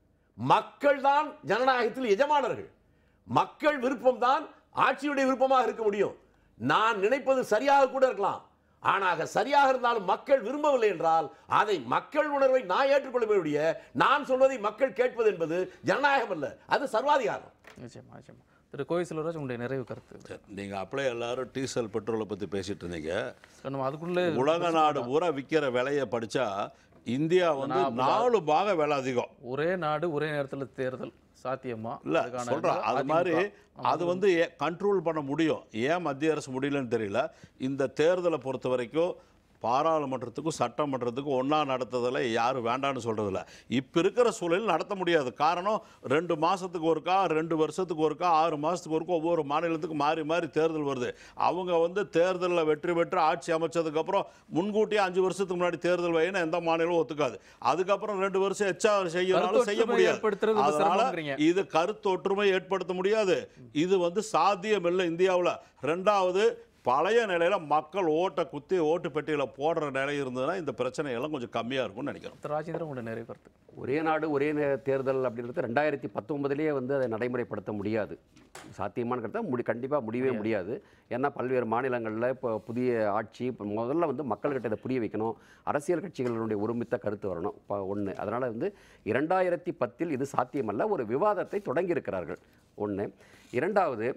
மக்கள் தான் ஜனநாயகத்தில் எஜமானர்கள் மக்கள் விருப்பம் தான் ஆட்சியுடைய விருப்பமாக இருக்க முடியும் நான் நினைப்பது சரியாக கூட இருக்கலாம் ஆனால் சரியாக இருந்தாலும் மக்கள் விரும்பவில்லை என்றால் அதை மக்கள் உணர்வை நான் ஏற்றுக்கொள்ள முடிய நான் சொல்வதை மக்கள் கேட்பது என்பது ஜனநாயகம் அல்ல அது சர்வாதிகாரம் நிச்சயமா நிச்சயமா திரு கோவை செல்வராஜ் உங்களுடைய நிறைவு கருத்து நீங்கள் அப்படியே எல்லாரும் டீசல் பெட்ரோலை பற்றி பேசிட்டு இருந்தீங்க நம்ம அதுக்குள்ளே உலக நாடு பூரா விற்கிற விலையை படிச்சா இந்தியா வந்து நாலு பாக விலை அதிகம் ஒரே நாடு ஒரே நேரத்தில் தேர்தல் சாத்தியமா இல்ல அதுக்கான சொல்றேன் அது அதிமுக மாதிரி அது வந்து கண்ட்ரோல் பண்ண முடியும் ஏன் மத்திய அரசு முடியலன்னு தெரியல இந்த தேர்தலை பொறுத்த வரைக்கும் பாராளுமன்றத்துக்கும் சட்டமன்றத்துக்கும் ஒன்றா நடத்துறதில் யாரும் வேண்டான்னு சொல்கிறதில்ல இப்போ இருக்கிற சூழலில் நடத்த முடியாது காரணம் ரெண்டு மாதத்துக்கு ஒருக்கா ரெண்டு வருஷத்துக்கு ஒருக்கா ஆறு மாதத்துக்கு ஒருக்கா ஒவ்வொரு மாநிலத்துக்கும் மாறி மாறி தேர்தல் வருது அவங்க வந்து தேர்தலில் வெற்றி பெற்று ஆட்சி அமைச்சதுக்கப்புறம் முன்கூட்டியே அஞ்சு வருஷத்துக்கு முன்னாடி தேர்தல் வையினா எந்த மாநிலமும் ஒத்துக்காது அதுக்கப்புறம் ரெண்டு வருஷம் எச்சா செய்யறாலும் செய்ய கருத்தொற்றுமை முடியாது ஏற்படுத்துறது ரொம்ப அதனால சிரமங்கிறீங்க. இது கருத்தொற்றுமை ஏற்படுத்த முடியாது இது வந்து சாத்தியம் இல்லை இந்தியாவில் ரெண்டாவது பழைய நிலையில மக்கள் ஓட்டை குத்தி ஓட்டு பெட்டியில போடுற நிலை இருந்ததுன்னா இந்த பிரச்சனை எல்லாம் கொஞ்சம் கம்மியா இருக்கும்னு நினைக்கிறோம் திரு ராஜேந்திரன் உங்களுடைய நிறைவு கருத்து ஒரே நாடு ஒரே நே- தேர்தல் அப்படின்றது ரெண்டாயிரத்தி பத்தொன்பதுலேயே வந்து அதை நடைமுறைப்படுத்த முடியாது சாத்தியமான கருத்தா முடி கண்டிப்பாக முடியவே முடியாது ஏன்னா பல்வேறு மாநிலங்களில் இப்போ புதிய ஆட்சி இப்போ முதல்ல வந்து மக்கள்கிட்ட இதை புரிய வைக்கணும் அரசியல் கட்சிகளுடைய ஒருமித்த கருத்து வரணும் இப்போ ஒன்று அதனால் வந்து இரண்டாயிரத்தி பத்தில் இது சாத்தியமல்ல ஒரு விவாதத்தை தொடங்கியிருக்கிறார்கள் ஒன்று இரண்டாவது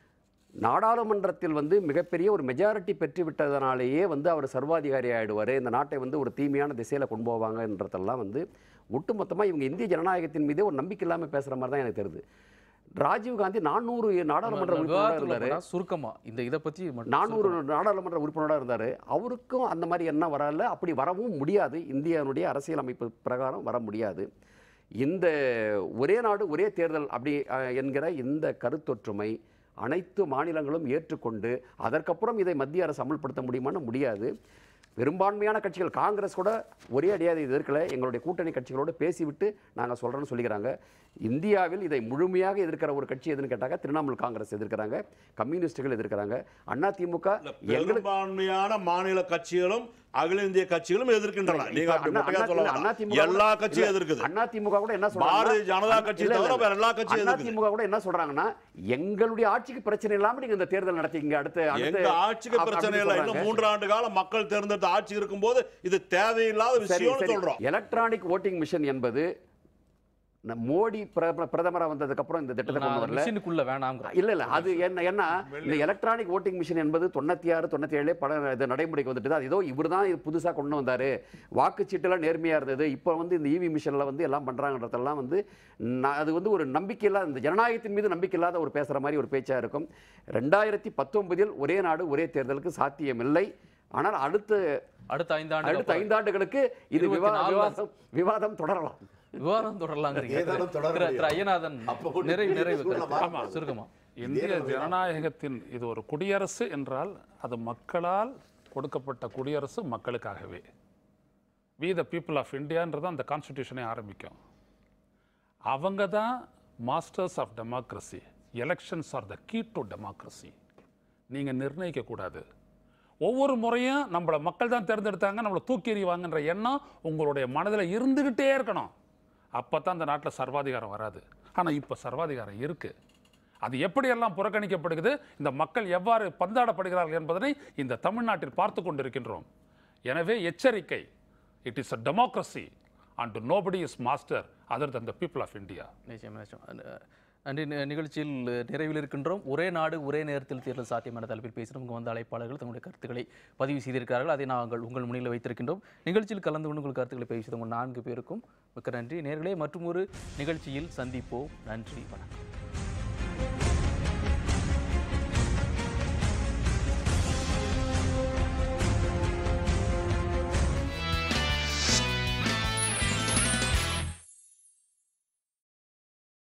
நாடாளுமன்றத்தில் வந்து மிகப்பெரிய ஒரு மெஜாரிட்டி பெற்று விட்டதனாலேயே வந்து அவர் சர்வாதிகாரி ஆயிடுவார் இந்த நாட்டை வந்து ஒரு தீமையான திசையில் கொண்டு போவாங்கன்றதெல்லாம் வந்து ஒட்டுமொத்தமாக இவங்க இந்திய ஜனநாயகத்தின் மீதே ஒரு நம்பிக்கை இல்லாமல் பேசுகிற மாதிரி தான் எனக்கு தெரியுது ராஜீவ் காந்தி நானூறு நாடாளுமன்ற உறுப்பினராக விவாதத்துக்குள்ள இருந்தார் போனா சுருக்கமா இந்த இதை பத்தி மட்டும் நானூறு நாடாளுமன்ற உறுப்பினராக இருந்தார் அவருக்கும் அந்த மாதிரி எண்ணம் வரல அப்படி வரவும் முடியாது இந்தியாவுடைய அரசியல் அமைப்பு பிரகாரம் வர முடியாது இந்த ஒரே நாடு ஒரே தேர்தல் அப்படி அஹ், என்கிற இந்த கருத்தொற்றுமை அனைத்து மாநிலங்களும் ஏற்றுக்கொண்டு அதற்கப்புறம் இதை மத்திய அரசு அமல்படுத்த முடியுமான்னு முடியாது பெரும்பான்மையான கட்சிகள் காங்கிரஸ் கூட ஒரே அடியாத இது இருக்கல எங்களுடைய கூட்டணி கட்சிகளோடு பேசிவிட்டு நாங்கள் சொல்கிறோன்னு சொல்லிக்கிறாங்க இந்தியாவில் இதை முழுமையாக எதிர்க்கிற ஒரு கட்சி எதுன்னு கேட்டாக்க திரிணாமுல் காங்கிரஸ் எதிர்க்கிறாங்க கம்யூனிஸ்டுகள் எதிர்க்கிறாங்க அதிமுக எங்களுக்கு பெரும்பான்மையான மாநில கட்சிகளும் அகில இந்திய கட்சிகளும் எதிர்க்கின்றன நீங்க அப்படி அண்ணா- மொட்டையா அண்ணா- சொல்ல இல்ல, வேண்டாம். அதிமுக கூட- எல்லா கட்சியும் இல்ல, எதிர்க்குது அதிமுக கூட என்ன சொல்றாங்க பாரதிய ஜனதா கட்சி தவிர வேற எல்லா கட்சியும் எதிர்க்குது. அதிமுக கூட என்ன சொல்றாங்கன்னா எங்களுடைய ஆட்சிக்கு பிரச்சனை இல்லாம நீங்க இந்த தேர்தல் நடத்திங்க அடுத்து அடுத்து எங்க ஆட்சிக்கு அப்ப- பிரச்சனை அப்படி இல்லை இன்னும் சொல்றாங்க. மூன்று ஆண்டு காலம் மக்கள் தேர்ந்தெடுத்த ஆட்சி இருக்கும்போது இது தேவையில்லாத சரி விஷயம்னு சரி சொல்றோம் எலக்ட்ரானிக் ஓட்டிங் மிஷின் என்பது ந- மோடி பிரதம- பிரதமரா வந்ததுக்கு அப்புறம் இந்த திட்டத்தை கொண்டு வரல மிஷினுக்குள்ள வேணாங்கிறோம் இல்ல இல்ல அது என்ன என்ன இந்த எலக்ட்ரானிக் ஓட்டிங் மிஷின் என்பது தொண்ணூத்தி ஆறு தொண்ணூத்தி ஏழு பல இது நடைமுறைக்கு வந்துட்டு அது ஏதோ இவர் தான் இது புதுசா கொண்டு வந்தாரு வாக்குச்சீட்டுலாம் நேர்மையா இருந்தது இப்போ வந்து இந்த இவி மிஷின்ல வந்து எல்லாம் பண்றாங்கன்றதெல்லாம் வந்து ந- அது வந்து ஒரு நம்பிக்கை இல்லாத இந்த ஜனநாயகத்தின் மீது நம்பிக்கை இல்லாத ஒரு பேசுற மாதிரி ஒரு பேச்சா இருக்கும் ரெண்டாயிரத்தி பத்தொன்பதில் ஒரே நாடு ஒரே தேர்தலுக்கு சாத்தியமில்லை ஆனால் அடுத்த அடுத்த ஐந்தாண்டு அடுத்த ஐந்தாண்டுகளுக்கு இது இருபத்தி விவா- நாலு விவாதம் விவாதம் தொடரலாம் விவாதம் தொடரலாங்கிறீங்க ஏதானும் தொடர திரு- திரு முடியாது. ஐயனாதன் அப்போ கூட நிறைவு நிறைவு சூழ்நிலை கருத்து. மாறுமா? சுருக்கமா இந்திய ஜனநாயகத்தின் இது ஒரு குடியரசு என்றால் அது மக்களால் கொடுக்கப்பட்ட குடியரசு மக்களுக்காகவே வி த பீப்புள் ஆஃப் இந்தியான்றது அந்த கான்ஸ்டிடியூஷனே ஆரம்பிக்கும் அவங்க தான் masters of democracy elections are the key to democracy நீங்கள் நிர்ணயிக்கக்கூடாது ஒவ்வொரு முறையும் நம்மளை மக்கள் தான் தேர்ந்தெடுத்தாங்க நம்மளை தூக்கி எறிவாங்கன்ற எண்ணம் உங்களுடைய மனதில் இருந்துக்கிட்டே இருக்கணும் அப்போ தான் அந்த நாட்டில் சர்வாதிகாரம் வராது ஆனால் இப்போ சர்வாதிகாரம் இருக்குது அது எப்படியெல்லாம் புறக்கணிக்கப்படுகிறது இந்த மக்கள் எவ்வாறு பந்தாடப்படுகிறார்கள் என்பதனை இந்த தமிழ்நாட்டில் பார்த்து கொண்டிருக்கின்றோம் எனவே எச்சரிக்கை it is a democracy and nobody is master other than the people of India நிச்சயம் நிச்சயம் அஹ் நன்றி நி- நிகழ்ச்சியில் நிறைவில் இருக்கின்றோம் ஒரே நாடு ஒரே நேரத்தில் தேர்தல் சாத்தியமான தலைப்பில் பேசினோம் இங்கு வந்த அழைப்பாளர்கள் தங்களுடைய கருத்துக்களை பதிவு செய்திருக்கிறார்கள் அதை நாங்கள் உங்கள் முன்னில் வைத்திருக்கின்றோம் நிகழ்ச்சியில் கலந்து கொண்டு உங்கள் கருத்துக்களை பதிவு செய்த உங்கள் நான்கு பேருக்கும் மிக்க நன்றி நேர்களே மற்றும் ஒரு நிகழ்ச்சியில் சந்திப்போம் நன்றி வணக்கம்